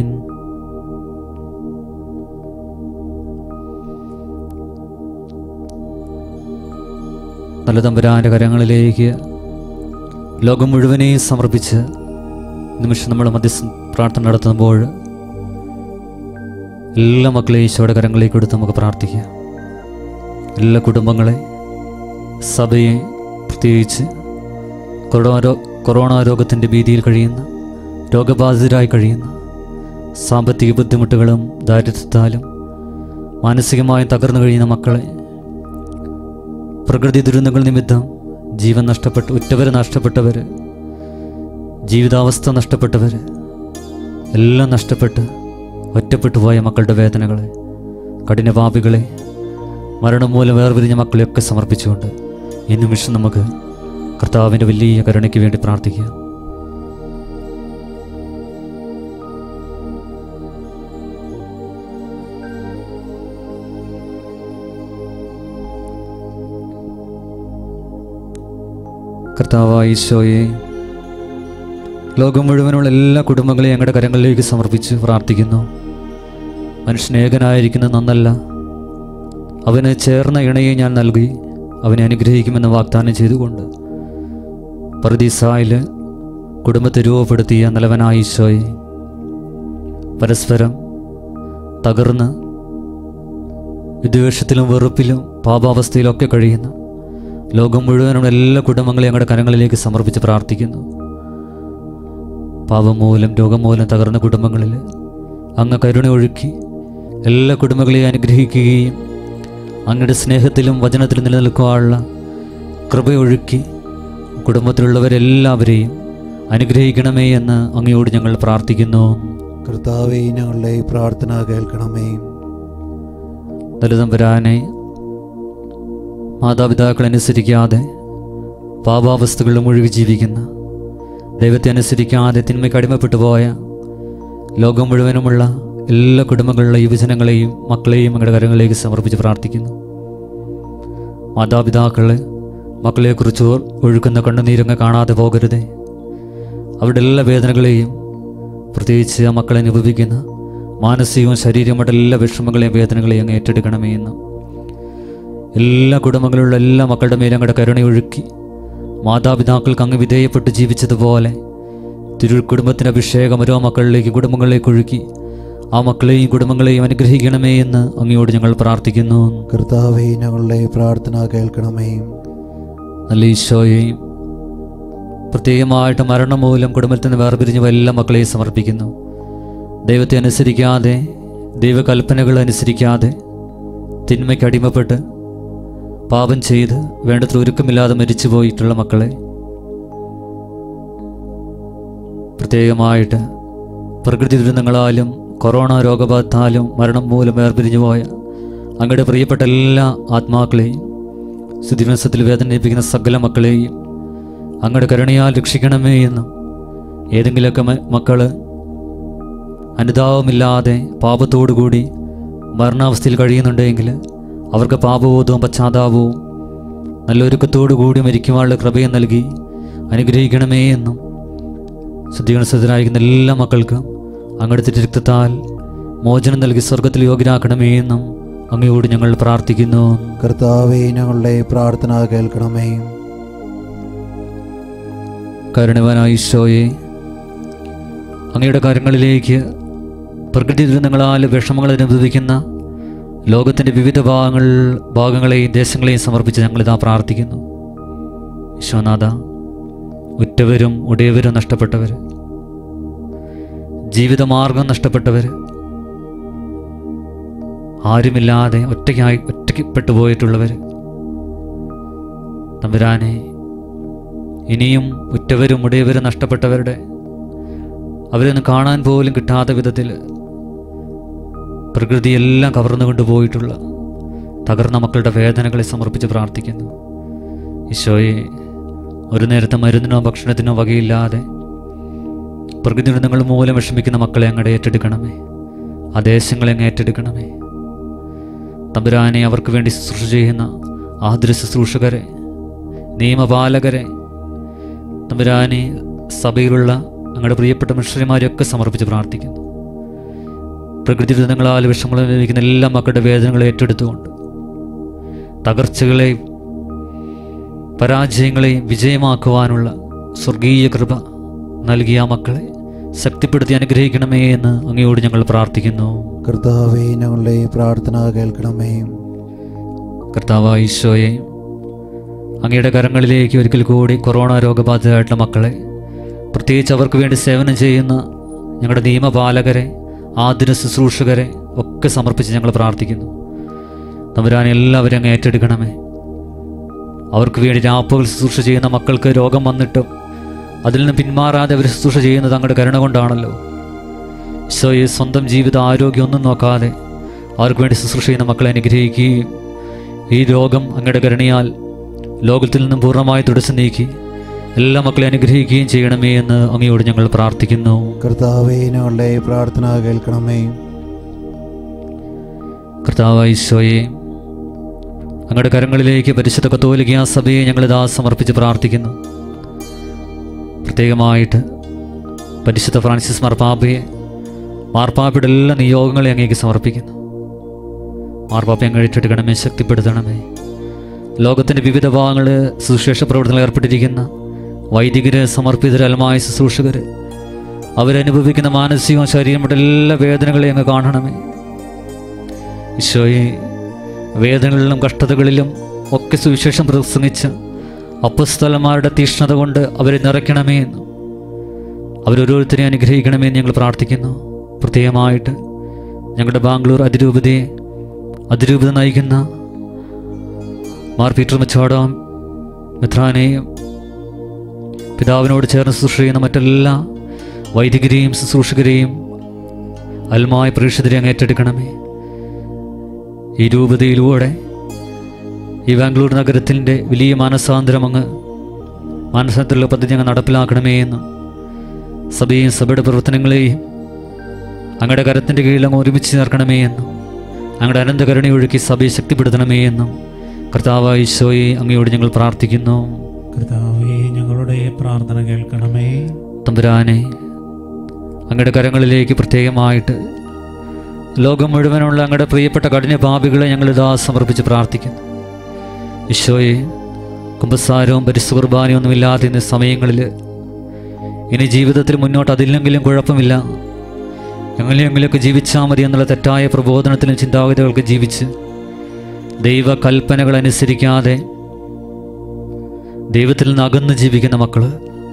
നല്ല തമ്പുരാൻ്റെ കരങ്ങളിലേക്ക് ലോകം മുഴുവനെയും സമർപ്പിച്ച് നിമിഷം നമ്മൾ മധ്യസ്ഥ പ്രാർത്ഥന നടത്തുമ്പോൾ എല്ലാ മക്കളെയും ഈശോയുടെ കരങ്ങളിലേക്ക് എടുത്ത് നമുക്ക് പ്രാർത്ഥിക്കാം എല്ലാ കുടുംബങ്ങളെ സഭയെ പ്രത്യേകിച്ച് കൊറോണ രോ- കൊറോണ രോഗത്തിൻ്റെ ഭീതിയിൽ കഴിയുന്ന രോഗബാധിതരായി കഴിയുന്ന സാമ്പത്തിക ബുദ്ധിമുട്ടുകളും ദാരിദ്ര്യത്താലും മാനസികമായും തകർന്നു കഴിയുന്ന മക്കളെ പ്രകൃതി ദുരന്തങ്ങൾ നിമിത്തം ജീവൻ നഷ്ടപ്പെട്ട് ഉറ്റവർ നഷ്ടപ്പെട്ടവർ ജീവിതാവസ്ഥ നഷ്ടപ്പെട്ടവർ എല്ലാം നഷ്ടപ്പെട്ട് ഒറ്റപ്പെട്ടു പോയ മക്കളുടെ വേദനകളെ കഠിനപാപികളെ മരണം മൂലം വേർപിരിഞ്ഞ മക്കളെയൊക്കെ സമർപ്പിച്ചുകൊണ്ട് ഈ നിമിഷം നമുക്ക് കർത്താവിൻ്റെ വലിയ കരുണയ്ക്ക് വേണ്ടി പ്രാർത്ഥിക്കാം കർത്താവായ ഈശോയെ ലോകം മുഴുവനുള്ള എല്ലാ കുടുംബങ്ങളെയും ഞങ്ങളുടെ കരങ്ങളിലേക്ക് സമർപ്പിച്ച് പ്രാർത്ഥിക്കുന്നു മനുഷ്യനേകനായിരിക്കുന്ന നന്നല്ല അവന് ചേർന്ന ഇണയെ ഞാൻ നൽകി അവനെ അനുഗ്രഹിക്കുമെന്ന് വാഗ്ദാനം ചെയ്തുകൊണ്ട് പർദീസായിൽ കുടുംബത്തെ രൂപപ്പെടുത്തിയ നിലവനായ ഈശോയെ പരസ്പരം തകർന്ന് വിദ്വേഷത്തിലും വെറുപ്പിലും പാപാവസ്ഥയിലൊക്കെ കഴിയുന്ന ലോകം മുഴുവനുള്ള എല്ലാ കുടുംബങ്ങളെയും ഞങ്ങളുടെ കരങ്ങളിലേക്ക് സമർപ്പിച്ച് പ്രാർത്ഥിക്കുന്നു പാപം മൂലം രോഗം മൂലം തകർന്ന കുടുംബങ്ങളിൽ അങ്ങ് കരുണ ഒഴുക്കി എല്ലാ കുടുംബങ്ങളെയും അനുഗ്രഹിക്കുകയും അങ്ങയുടെ സ്നേഹത്തിലും വചനത്തിലും നിലനിൽക്കുവാനുള്ള കൃപയൊഴുക്കി കുടുംബത്തിലുള്ളവരെല്ലാവരെയും അനുഗ്രഹിക്കണമേ എന്ന് അങ്ങയോട് ഞങ്ങൾ പ്രാർത്ഥിക്കുന്നു കർത്താവെ ഞങ്ങളുടെ ഈ പ്രാർത്ഥന കേൾക്കണമേ ദലിതമ്പരാനെ മാതാപിതാക്കൾ അനുസരിക്കാതെ പാപാവസ്ഥകളിൽ മുഴുകി ജീവിക്കുന്ന ദൈവത്തെ അനുസരിക്കാതെ തിന്മയ്ക്ക് അടിമപ്പെട്ടു പോയ ലോകം മുഴുവനുമുള്ള എല്ലാ കുടുംബങ്ങളിലെ യുവജനങ്ങളെയും മക്കളെയും ഞങ്ങളുടെ കരങ്ങളിലേക്ക് സമർപ്പിച്ച് പ്രാർത്ഥിക്കുന്നു മാതാപിതാക്കൾ മക്കളെക്കുറിച്ച് ഒഴുക്കുന്ന കണ്ണുനീരങ്ങ് കാണാതെ പോകരുതേ അവരുടെ എല്ലാ വേദനകളെയും പ്രത്യേകിച്ച് ആ മക്കളെ അനുഭവിക്കുന്ന മാനസികവും ശരീരവുമായിട്ട് എല്ലാ വിഷമങ്ങളെയും വേദനകളെയും അങ്ങ് ഏറ്റെടുക്കണമേ എന്ന് എല്ലാ കുടുംബങ്ങളിലുള്ള എല്ലാ മക്കളുടെ മേലും അങ്ങയുടെ കരുണയൊഴുക്കി മാതാപിതാക്കൾക്ക് അങ്ങ് വിധേയപ്പെട്ട് ജീവിച്ചതുപോലെ തിരു കുടുംബത്തിന് അഭിഷേകം ഓരോ മക്കളിലേക്ക് കുടുംബങ്ങളിലേക്ക് ഒഴുക്കി ആ മക്കളെയും കുടുംബങ്ങളെയും അനുഗ്രഹിക്കണമേ എന്ന് അങ്ങയോട് ഞങ്ങൾ പ്രാർത്ഥിക്കുന്നു കർത്താവെ ഞങ്ങളുടെ ഈ പ്രാർത്ഥന കേൾക്കണമേ നല്ല ഈശോയെയും പ്രത്യേകമായിട്ട് മരണം മൂലം കുടുംബത്തിൽ നിന്ന് വേർപിരിഞ്ഞ എല്ലാ മക്കളെയും സമർപ്പിക്കുന്നു ദൈവത്തെ അനുസരിക്കാതെ ദൈവകൽപ്പനകൾ അനുസരിക്കാതെ തിന്മയ്ക്ക് അടിമപ്പെട്ട് പാപം ചെയ്ത് വേണ്ടത്ര ഒരുക്കമില്ലാതെ മരിച്ചു പോയിട്ടുള്ള മക്കളെ പ്രത്യേകമായിട്ട് പ്രകൃതി ദുരന്തങ്ങളാലും കൊറോണ രോഗബാധാലും മരണം മൂലം വേർപിരിഞ്ഞു പോയ അങ്ങയുടെ പ്രിയപ്പെട്ട എല്ലാ ആത്മാക്കളെയും സ്ഥിതിവംശത്തിൽ വേദനിപ്പിക്കുന്ന സകല മക്കളെയും അങ്ങയുടെ കരുണയാൽ രക്ഷിക്കണമേ എന്നും ഏതെങ്കിലുമൊക്കെ മ- മക്കള് അനുതാപമില്ലാതെ പാപത്തോടുകൂടി മരണാവസ്ഥയിൽ കഴിയുന്നുണ്ടെങ്കിൽ അവർക്ക് പാപബോധവും പശ്ചാത്താപവും നല്ലൊരുക്കത്തോടു കൂടി മരിക്കുവാനുള്ള കൃപയും നൽകി അനുഗ്രഹിക്കണമേ എന്നും ശുദ്ധീകരണസ്ഥരായിരിക്കുന്ന എല്ലാ മക്കൾക്കും അങ്ങയുടെ തിരുരക്തത്താൽ മോചനം നൽകി സ്വർഗത്തിൽ യോഗ്യരാക്കണമേ എന്നും അങ്ങയോട് ഞങ്ങൾ പ്രാർത്ഥിക്കുന്നു കർത്താവെ ഞങ്ങളുടെ ഈ പ്രാർത്ഥന കേൾക്കണമേ കരുണവാനായ ഈശോയെ അങ്ങയുടെ കാര്യങ്ങളിലേക്ക് പ്രകൃതി ദുരന്തങ്ങളാൽ വിഷമങ്ങൾ അനുഭവിക്കുന്ന ലോകത്തിൻ്റെ വിവിധ ഭാഗങ്ങൾ ഭാഗങ്ങളെയും ദേശങ്ങളെയും സമർപ്പിച്ച് ഞങ്ങളിതാ പ്രാർത്ഥിക്കുന്നു ഈശോനാഥ ഉറ്റവരും ഉടയവരും നഷ്ടപ്പെട്ടവർ ജീവിതമാർഗം നഷ്ടപ്പെട്ടവർ ആരുമില്ലാതെ ഒറ്റയ്ക്കായി ഒറ്റയ്ക്കപ്പെട്ടു പോയിട്ടുള്ളവർ തമ്പുരാനെ ഇനിയും ഉറ്റവരും ഉടയവരും നഷ്ടപ്പെട്ടവരുടെ അവരൊന്നും കാണാൻ പോലും കിട്ടാത്ത വിധത്തിൽ പ്രകൃതിയെല്ലാം കവർന്നു കൊണ്ടുപോയിട്ടുള്ള തകർന്ന മക്കളുടെ വേദനകളെ സമർപ്പിച്ച് പ്രാർത്ഥിക്കുന്നു ഈശോയെ ഒരു നേരത്തെ മരുന്നിനോ ഭക്ഷണത്തിനോ വകയില്ലാതെ പ്രകൃതി ദുരന്തങ്ങൾ മൂലം വിഷമിക്കുന്ന മക്കളെ അങ്ങടെ ഏറ്റെടുക്കണമേ ആ ദേശങ്ങളെ അങ്ങ് ഏറ്റെടുക്കണമേ തമ്പുരാനെ അവർക്ക് വേണ്ടി ശുശ്രൂഷ ചെയ്യുന്ന ആതുര ശുശ്രൂഷകരെ നിയമപാലകരെ തമ്പുരാനെ സഭയിലുള്ള ഞങ്ങളുടെ പ്രിയപ്പെട്ട മിഷണറിമാരെയൊക്കെ സമർപ്പിച്ച് പ്രാർത്ഥിക്കുന്നു പ്രകൃതി ദുരിതങ്ങളാൽ വിഷമങ്ങൾ അനുഭവിക്കുന്ന എല്ലാ മക്കളുടെ വേദനകളെ ഏറ്റെടുത്തുകൊണ്ട് തകർച്ചകളെയും പരാജയങ്ങളെയും വിജയമാക്കുവാനുള്ള സ്വർഗീയ കൃപ നൽകിയ ആ മക്കളെ ശക്തിപ്പെടുത്തി അനുഗ്രഹിക്കണമേ എന്ന് അങ്ങയോട് ഞങ്ങൾ പ്രാർത്ഥിക്കുന്നു കർത്താവെ ഞങ്ങളുടെ ഈ പ്രാർത്ഥന കേൾക്കണമേ കർത്താവായ ഈശോയെ അങ്ങയുടെ കരങ്ങളിലേക്ക് ഒരിക്കൽ കൂടി കൊറോണ രോഗബാധിതരായിട്ടുള്ള മക്കളെ പ്രത്യേകിച്ച് അവർക്ക് വേണ്ടി സേവനം ചെയ്യുന്ന ഞങ്ങളുടെ നിയമപാലകരെ ആതിര ശുശ്രൂഷകരെ ഒക്കെ സമർപ്പിച്ച് ഞങ്ങൾ പ്രാർത്ഥിക്കുന്നു തമ്പുരാൻ എല്ലാവരും അങ്ങ് ഏറ്റെടുക്കണമേ അവർക്ക് വേണ്ടി രാപ്പകൽ ശുശ്രൂഷ ചെയ്യുന്ന മക്കൾക്ക് രോഗം വന്നിട്ടും അതിൽ നിന്ന് പിന്മാറാതെ അവർ ശുശ്രൂഷ ചെയ്യുന്നത് അങ്ങയുടെ കരുണ കൊണ്ടാണല്ലോ ഈശോയെ സ്വന്തം ജീവിത ആരോഗ്യം ഒന്നും നോക്കാതെ അവർക്ക് വേണ്ടി ശുശ്രൂഷ ചെയ്യുന്ന മക്കളെ അനുഗ്രഹിക്കുകയും ഈ രോഗം അങ്ങയുടെ കരുണയാൽ ലോകത്തിൽ നിന്നും പൂർണ്ണമായി തുടച്ചു നീക്കി എല്ലാ മക്കളെ അനുഗ്രഹിക്കുകയും ചെയ്യണമേ എന്ന് അങ്ങയോട് ഞങ്ങൾ പ്രാർത്ഥിക്കുന്നു കർത്താവെ ഞങ്ങളുടെ ഈ പ്രാർത്ഥന കേൾക്കണമേ കർത്താവായ ഈശോയെ അങ്ങയുടെ കരങ്ങളിലേക്ക് പരിശുദ്ധ കത്തോലിക്ക സഭയെ ഞങ്ങളിതാ സമർപ്പിച്ച് പ്രാർത്ഥിക്കുന്നു പ്രത്യേകമായിട്ട് പരിശുദ്ധ ഫ്രാൻസിസ് മാർപ്പാപ്പയെ മാർപ്പാപ്പയുടെ എല്ലാ നിയോഗങ്ങളെ അങ്ങേക്ക് സമർപ്പിക്കുന്നു മാർപ്പാപ്പയെ അങ്ങ് ഏറ്റെടുക്കണമേ ശക്തിപ്പെടുത്തണമേ ലോകത്തിൻ്റെ വിവിധ ഭാഗങ്ങളിൽ സുശേഷ പ്രവർത്തനങ്ങൾ ഏർപ്പെട്ടിരിക്കുന്ന വൈദികര് സമർപ്പിതരലമായ ശുശ്രൂഷകർ അവരനുഭവിക്കുന്ന മാനസികവും ശരീരമുള്ള എല്ലാ വേദനകളെയും അങ്ങ് കാണണമേ ഈശോയെ വേദനകളിലും കഷ്ടതകളിലും ഒക്കെ സുവിശേഷം പ്രസംഗിച്ച് അപ്പസ്തലന്മാരുടെ തീഷ്ണത കൊണ്ട് അവരെ നിറയ്ക്കണമേ എന്ന് അവരോരോരുത്തരെ അനുഗ്രഹിക്കണമേ എന്ന് ഞങ്ങൾ പ്രാർത്ഥിക്കുന്നു പ്രത്യേകമായിട്ട് ഞങ്ങളുടെ ബാംഗ്ലൂർ അതിരൂപതയെ അതിരൂപത നയിക്കുന്ന മാർ പീറ്റർ മച്ചാടം മിത്രാനെയും പിതാവിനോട് ചേർന്ന് ശുശ്രൂഷ ചെയ്യുന്ന മറ്റെല്ലാ വൈദികരെയും ശുശ്രൂഷകരെയും അൽമായ പ്രേക്ഷിതരെ അങ്ങ് ഏറ്റെടുക്കണമേ ഈ രൂപതയിലൂടെ ഈ ബാംഗ്ലൂർ നഗരത്തിൻ്റെ വലിയ മാനസാന്തരം അങ്ങ് മാനസാന്തരമുള്ള പദ്ധതി അങ്ങ് നടപ്പിലാക്കണമേ എന്നും സഭയും സഭയുടെ പ്രവർത്തനങ്ങളെയും അങ്ങയുടെ കരത്തിൻ്റെ കീഴിൽ അങ്ങ് ഒരുമിച്ച് ചേർക്കണമേ എന്നും അങ്ങയുടെ അനന്ത കരുണയൊഴുക്കി സഭയെ ശക്തിപ്പെടുത്തണമേ എന്നും കർത്താവായ ഈശോയെ അങ്ങയോട് ഞങ്ങൾ പ്രാർത്ഥിക്കുന്നു കർത്താവേ ഞങ്ങളുടെ പ്രാർത്ഥന കേൾക്കണമേ തമ്പുരാനെ അങ്ങയുടെ കരങ്ങളിലേക്ക് പ്രത്യേകമായിട്ട് ലോകം മുഴുവനുള്ള അങ്ങയുടെ പ്രിയപ്പെട്ട കഠിന പാപികളെ ഞങ്ങൾ ഇതാ സമർപ്പിച്ച് പ്രാർത്ഥിക്കുന്നു ഈശോയെ കുമ്പസാരവും പരിശു കുർബാനയും ഒന്നുമില്ലാതെ ഇന്ന സമയങ്ങളിൽ ഇനി ജീവിതത്തിൽ മുന്നോട്ട് അതില്ലെങ്കിലും കുഴപ്പമില്ല എങ്ങനെയെങ്കിലുമൊക്കെ ജീവിച്ചാൽ മതി എന്നുള്ള തെറ്റായ പ്രബോധനത്തിലും ചിന്താഗതികൾക്ക് ജീവിച്ച് ദൈവ കൽപ്പനകൾ അനുസരിക്കാതെ ദൈവത്തിൽ നിന്ന് അകന്ന് ജീവിക്കുന്ന മക്കള്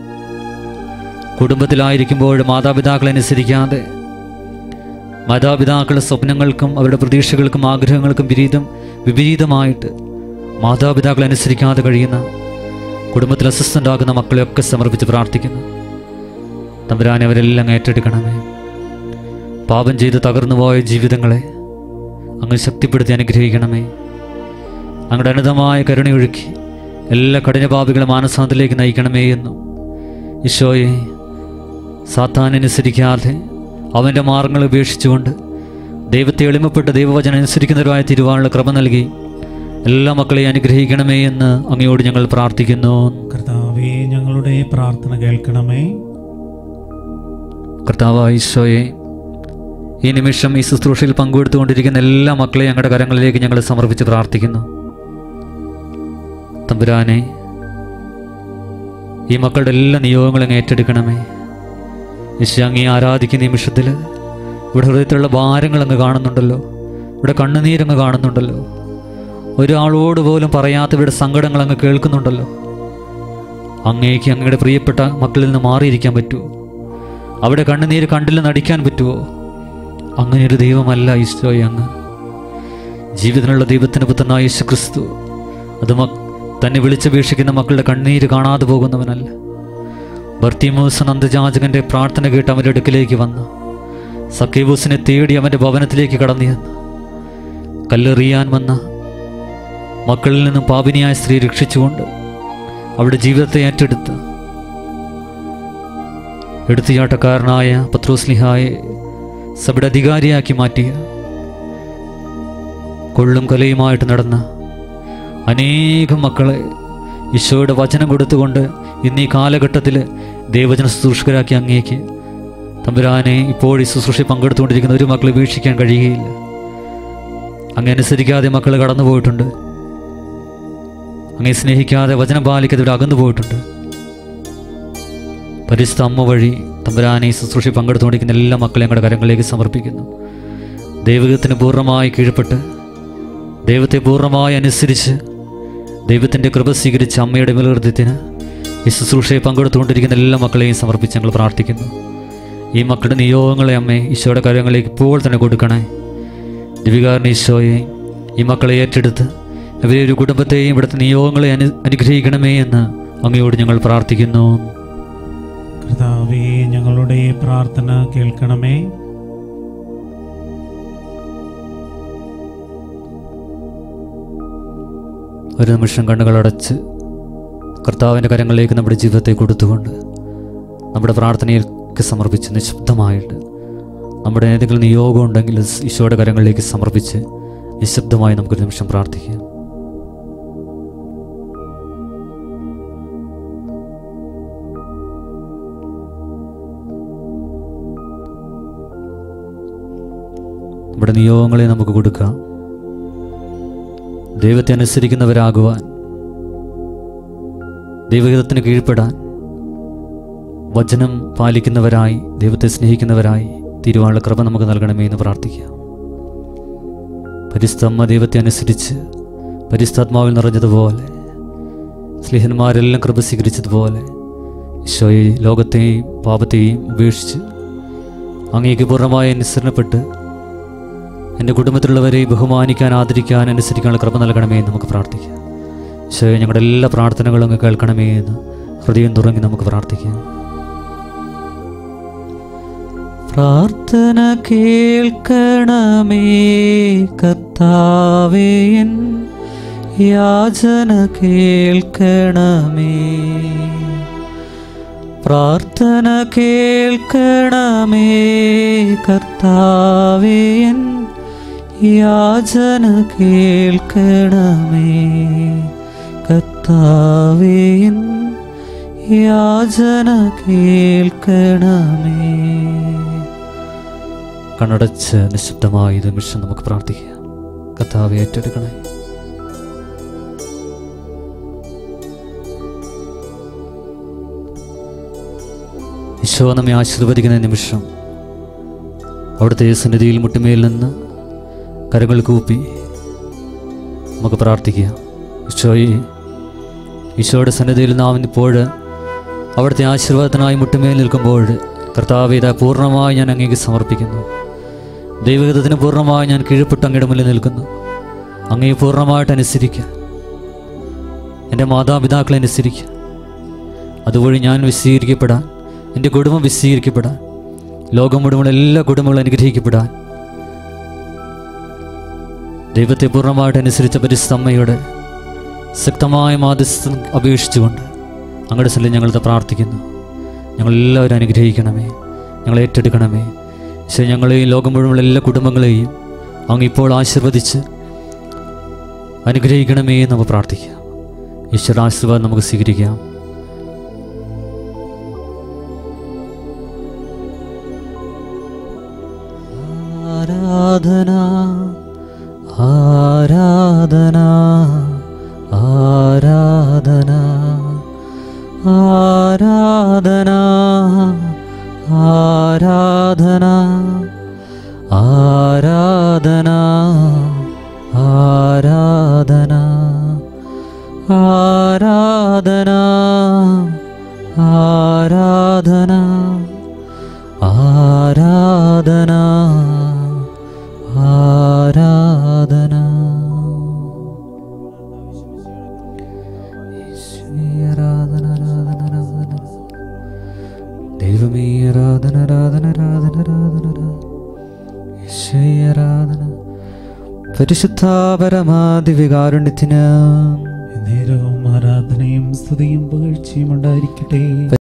കുടുംബത്തിലായിരിക്കുമ്പോൾ മാതാപിതാക്കളെ അനുസരിക്കാതെ മാതാപിതാക്കളുടെ സ്വപ്നങ്ങൾക്കും അവരുടെ പ്രതീക്ഷകൾക്കും ആഗ്രഹങ്ങൾക്കും വിപരീതം വിപരീതമായിട്ട് മാതാപിതാക്കളെ അനുസരിക്കാതെ കഴിയുന്ന കുടുംബത്തിൽ അസ്വസ്ഥണ്ടാകുന്ന മക്കളെയൊക്കെ സമർപ്പിച്ച് പ്രാർത്ഥിക്കുന്നു തമ്പുരാനെ അവരെല്ലാം ഏറ്റെടുക്കണമേ പാപം ചെയ്ത് തകർന്നു പോയ ജീവിതങ്ങളെ അങ്ങ് ശക്തിപ്പെടുത്തി അനുഗ്രഹിക്കണമേ അങ്ങയുടെ അനന്തമായ കരുണയൊഴുക്കി എല്ലാ കഠിനപാപികളെ മാനസാന്തത്തിലേക്ക് നയിക്കണമേ എന്നും ഈശോയെ സാത്താനനുസരിക്കാതെ അവൻ്റെ മാർഗങ്ങൾ ഉപേക്ഷിച്ചുകൊണ്ട് ദൈവത്തെ എളിമപ്പെട്ട് ദൈവവചനം അനുസരിക്കുന്നവരുമായ തിരുവാനുള്ള കൃപ നൽകി എല്ലാ മക്കളെയും അനുഗ്രഹിക്കണമേ എന്ന് അങ്ങയോട് ഞങ്ങൾ പ്രാർത്ഥിക്കുന്നു കർത്താവേ ഞങ്ങളുടെ പ്രാർത്ഥന കേൾക്കണമേ കർത്താവായ ഈശോയെ ഈ നിമിഷം ഈ ശുശ്രൂഷയിൽ പങ്കെടുത്തുകൊണ്ടിരിക്കുന്ന എല്ലാ മക്കളെയും ഞങ്ങളുടെ കരങ്ങളിലേക്ക് ഞങ്ങൾ സമർപ്പിച്ച് പ്രാർത്ഥിക്കുന്നു തമ്പുരാനെ ഈ മക്കളുടെ എല്ലാ നിയോഗങ്ങളും അങ്ങ് ഏറ്റെടുക്കണമേ ഈശോ അങ്ങേ ആരാധിക്കുന്ന നിമിഷത്തിൽ ഇവിടെ ഹൃദയത്തിലുള്ള ഭാരങ്ങൾ അങ്ങ് കാണുന്നുണ്ടല്ലോ ഇവിടെ കണ്ണുനീരങ്ങ് കാണുന്നുണ്ടല്ലോ ഒരാളോട് പോലും പറയാത്തവരുടെ സങ്കടങ്ങൾ അങ്ങ് കേൾക്കുന്നുണ്ടല്ലോ അങ്ങേക്ക് അങ്ങയുടെ പ്രിയപ്പെട്ട മക്കളിൽ നിന്ന് മാറിയിരിക്കാൻ പറ്റുമോ അവിടെ കണ്ണുനീര് കണ്ടില്ല നടിക്കാൻ പറ്റുമോ അങ്ങനെ ഒരു ദൈവമല്ല ഈശോയെ അങ്ങ് ജീവിതത്തിനുള്ള ദൈവത്തിന് പുത്രനായ യേശു ക്രിസ്തു അത് മക് തന്നെ വിളിച്ചപേക്ഷിക്കുന്ന മക്കളുടെ കണ്ണീര് കാണാതെ പോകുന്നവനല്ല ഭർത്തിമോസ് നന്ദജാചകന്റെ പ്രാർത്ഥന കേട്ട് അവൻ്റെ അടുക്കിലേക്ക് വന്നു സക്കേബൂസിനെ തേടി അവൻ്റെ ഭവനത്തിലേക്ക് കടന്നു ചെന്നു കല്ലെറിയാൻ വന്ന മക്കളിൽ നിന്നും പാപിനിയായ സ്ത്രീ രക്ഷിച്ചുകൊണ്ട് അവരുടെ ജീവിതത്തെ ഏറ്റെടുത്ത് എടുത്തുചാട്ടക്കാരനായ പത്രോസ്ലിഹായെ സഭയുടെ അധികാരിയാക്കി മാറ്റിയ കൊള്ളും കലയുമായിട്ട് നടന്ന അനേകം മക്കളെ ഈശോയുടെ വചനം കൊടുത്തുകൊണ്ട് ഇന്ന് ഈ കാലഘട്ടത്തിൽ ദൈവജന ശുശ്രൂഷകരാക്കി അങ്ങേക്ക് തമ്പുരാനെ ഇപ്പോൾ ഈ ശുശ്രൂഷ പങ്കെടുത്തുകൊണ്ടിരിക്കുന്ന ഒരു മക്കളെ വീക്ഷിക്കാൻ കഴിയുകയില്ല അങ്ങ് അനുസരിക്കാതെ മക്കൾ കടന്നു പോയിട്ടുണ്ട് അങ്ങേ സ്നേഹിക്കാതെ വചനം പാലിക്കാതെ ഇവിടെ അകന്നു പോയിട്ടുണ്ട് പരിശുദ്ധ അമ്മ വഴി തമ്പുരാനെ ഈ ശുശ്രൂഷ പങ്കെടുത്തുകൊണ്ടിരിക്കുന്ന എല്ലാ മക്കളെയും ഞങ്ങളുടെ കരങ്ങളിലേക്ക് സമർപ്പിക്കുന്നു ദൈവത്തിന് പൂർണ്ണമായി കീഴ്പ്പെട്ട് ദൈവത്തെ പൂർണ്ണമായി അനുസരിച്ച് ദൈവത്തിൻ്റെ കൃപ സ്വീകരിച്ച അമ്മയുടെ മേൽഹൃദയത്തിന് ഈ ശുശ്രൂഷയെ പങ്കെടുത്തുകൊണ്ടിരിക്കുന്ന എല്ലാ മക്കളെയും സമർപ്പിച്ച് ഞങ്ങൾ പ്രാർത്ഥിക്കുന്നു ഈ മക്കളുടെ നിയോഗങ്ങളെ അമ്മേ ഈശോയുടെ കാര്യങ്ങളിലേക്ക് ഇപ്പോൾ തന്നെ കൊടുക്കണേ ദിവികാരൻ ഈശോയെ ഈ മക്കളെ ഏറ്റെടുത്ത് ഇവരെ ഒരു കുടുംബത്തെയും ഇവിടുത്തെ നിയോഗങ്ങളെ അനു അനുഗ്രഹിക്കണമേ എന്ന് അങ്ങയോട് ഞങ്ങൾ പ്രാർത്ഥിക്കുന്നു കർത്താവേ ഞങ്ങളുടെ പ്രാർത്ഥന കേൾക്കണമേ ഒരു നിമിഷം കണ്ണുകളടച്ച് കർത്താവിൻ്റെ കരങ്ങളിലേക്ക് നമ്മുടെ ജീവിതത്തെ കൊടുത്തുകൊണ്ട് നമ്മുടെ പ്രാർത്ഥനയിലേക്ക് സമർപ്പിച്ച് നിശബ്ദമായിട്ട് നമ്മുടെ ഏതെങ്കിലും നിയോഗം ഉണ്ടെങ്കിൽ ഈശോയുടെ കരങ്ങളിലേക്ക് സമർപ്പിച്ച് നിശബ്ദമായി നമുക്കൊരു നിമിഷം പ്രാർത്ഥിക്കാം നമ്മുടെ നിയോഗങ്ങളെ നമുക്ക് കൊടുക്കാം ദൈവത്തെ അനുസരിക്കുന്നവരാകുവാൻ ദൈവഹിതത്തിന് കീഴ്പ്പെടാൻ വചനം പാലിക്കുന്നവരായി ദൈവത്തെ സ്നേഹിക്കുന്നവരായി തീരുവാനുള്ള കൃപ നമുക്ക് നൽകണമേ എന്ന് പ്രാർത്ഥിക്കാം പരിസ്ഥമ്മ ദൈവത്തെ അനുസരിച്ച് പരിസ്ഥാത്മാവിൽ നിറഞ്ഞതുപോലെ സ്ലിഹന്മാരെല്ലാം കൃപ സ്വീകരിച്ചതുപോലെ ഈശോയെ ലോകത്തെയും പാപത്തെയും ഉപേക്ഷിച്ച് അങ്ങേക്ക് പൂർണ്ണമായി അനുസരണപ്പെട്ട് എൻ്റെ കുടുംബത്തിലുള്ളവരെ ബഹുമാനിക്കാൻ ആദരിക്കാൻ അനുസരിക്കാനുള്ള കൃപ നൽകണമേ എന്ന് നമുക്ക് പ്രാർത്ഥിക്കാം ഈശോയെ ഞങ്ങളുടെ എല്ലാ പ്രാർത്ഥനകളും അങ്ങ് കേൾക്കണമേ എന്ന് ഹൃദയം തുറങ്ങി നമുക്ക് പ്രാർത്ഥിക്കാം പ്രാർത്ഥന കേൾക്കണമേ കർത്താവേ എൻ യാചന കേൾക്കണമേ പ്രാർത്ഥന കേൾക്കണമേ കർത്താവേ എൻ യാചന കേൾക്കണമേ കർത്താവേ എൻ യാചന കേൾക്കണമേ കണ്ണടച്ച് നിശബ്ദമായ ഈ നിമിഷം നമുക്ക് പ്രാർത്ഥിക്കാം കർത്താവെ ഏറ്റെടുക്കണേ ഈശോ നമ്മെ ആശീർവദിക്കുന്ന നിമിഷം അവിടുത്തെ സന്നിധിയിൽ മുട്ടുമേൽ നിന്ന് കരങ്ങൾ കൂപ്പി നമുക്ക് പ്രാർത്ഥിക്കാം ഈശോയെ ഈശോയുടെ സന്നിധിയിൽ നാം ഇപ്പോൾ അവിടുത്തെ ആശീർവാദത്തിനായി മുട്ടുമേൽ നിൽക്കുമ്പോൾ കർത്താവേദ പൂർണ്ണമായി ഞാൻ അങ്ങേക്ക് സമർപ്പിക്കുന്നു ദൈവഹിതത്തിന് പൂർണ്ണമായി ഞാൻ കീഴ്പ്പെട്ട് അങ്ങയുടെ മുന്നിൽ നിൽക്കുന്നു അങ്ങയെ പൂർണ്ണമായിട്ട് അനുസരിക്കുക എൻ്റെ മാതാപിതാക്കളെ അനുസരിക്കുക അതുവഴി ഞാൻ വിശീകരിക്കപ്പെടാൻ എൻ്റെ കുടുംബം വിശീകരിക്കപ്പെടാൻ ലോകം മുഴുവൻ എല്ലാ കുടുംബങ്ങളും അനുഗ്രഹിക്കപ്പെടാൻ ദൈവത്തെ പൂർണ്ണമായിട്ട് അനുസരിച്ച പരിസ്ഥമ്മയുടെ ശക്തമായ മാധ്യസ്ഥം അപേക്ഷിച്ചുകൊണ്ട് അങ്ങയുടെ സ്ഥലം ഞങ്ങളിത് പ്രാർത്ഥിക്കുന്നു ഞങ്ങളെല്ലാവരും അനുഗ്രഹിക്കണമേ ഞങ്ങളെ ഏറ്റെടുക്കണമേ പക്ഷേ ഞങ്ങളെയും ലോകം മുഴുവൻ എല്ലാ കുടുംബങ്ങളെയും അങ്ങ് ഇപ്പോൾ ആശീർവദിച്ച് അനുഗ്രഹിക്കണമേ എന്ന് നമുക്ക് പ്രാർത്ഥിക്കാം ഈശ്വര ആശീർവാദം നമുക്ക് സ്വീകരിക്കാം ആരാധന ആരാധന ആരാധന ആരാധന ആരാധന ആരാധന ആരാധന ആരാധന ആരാധന ആരാധന ആരാധന ഈശോയെ ആരാധന ആരാധന ആരാധന ദൈവമേ ആരാധന ആരാധന ആരാധന ആരാധന ഈശോയെ ആരാധന പരിശുദ്ധ പരമാദിവികാരുണ്യത്തിന് നേരവും ആരാധനയും സ്തുതിയും പുകഴ്ചയും ഉണ്ടായിരിക്കട്ടെ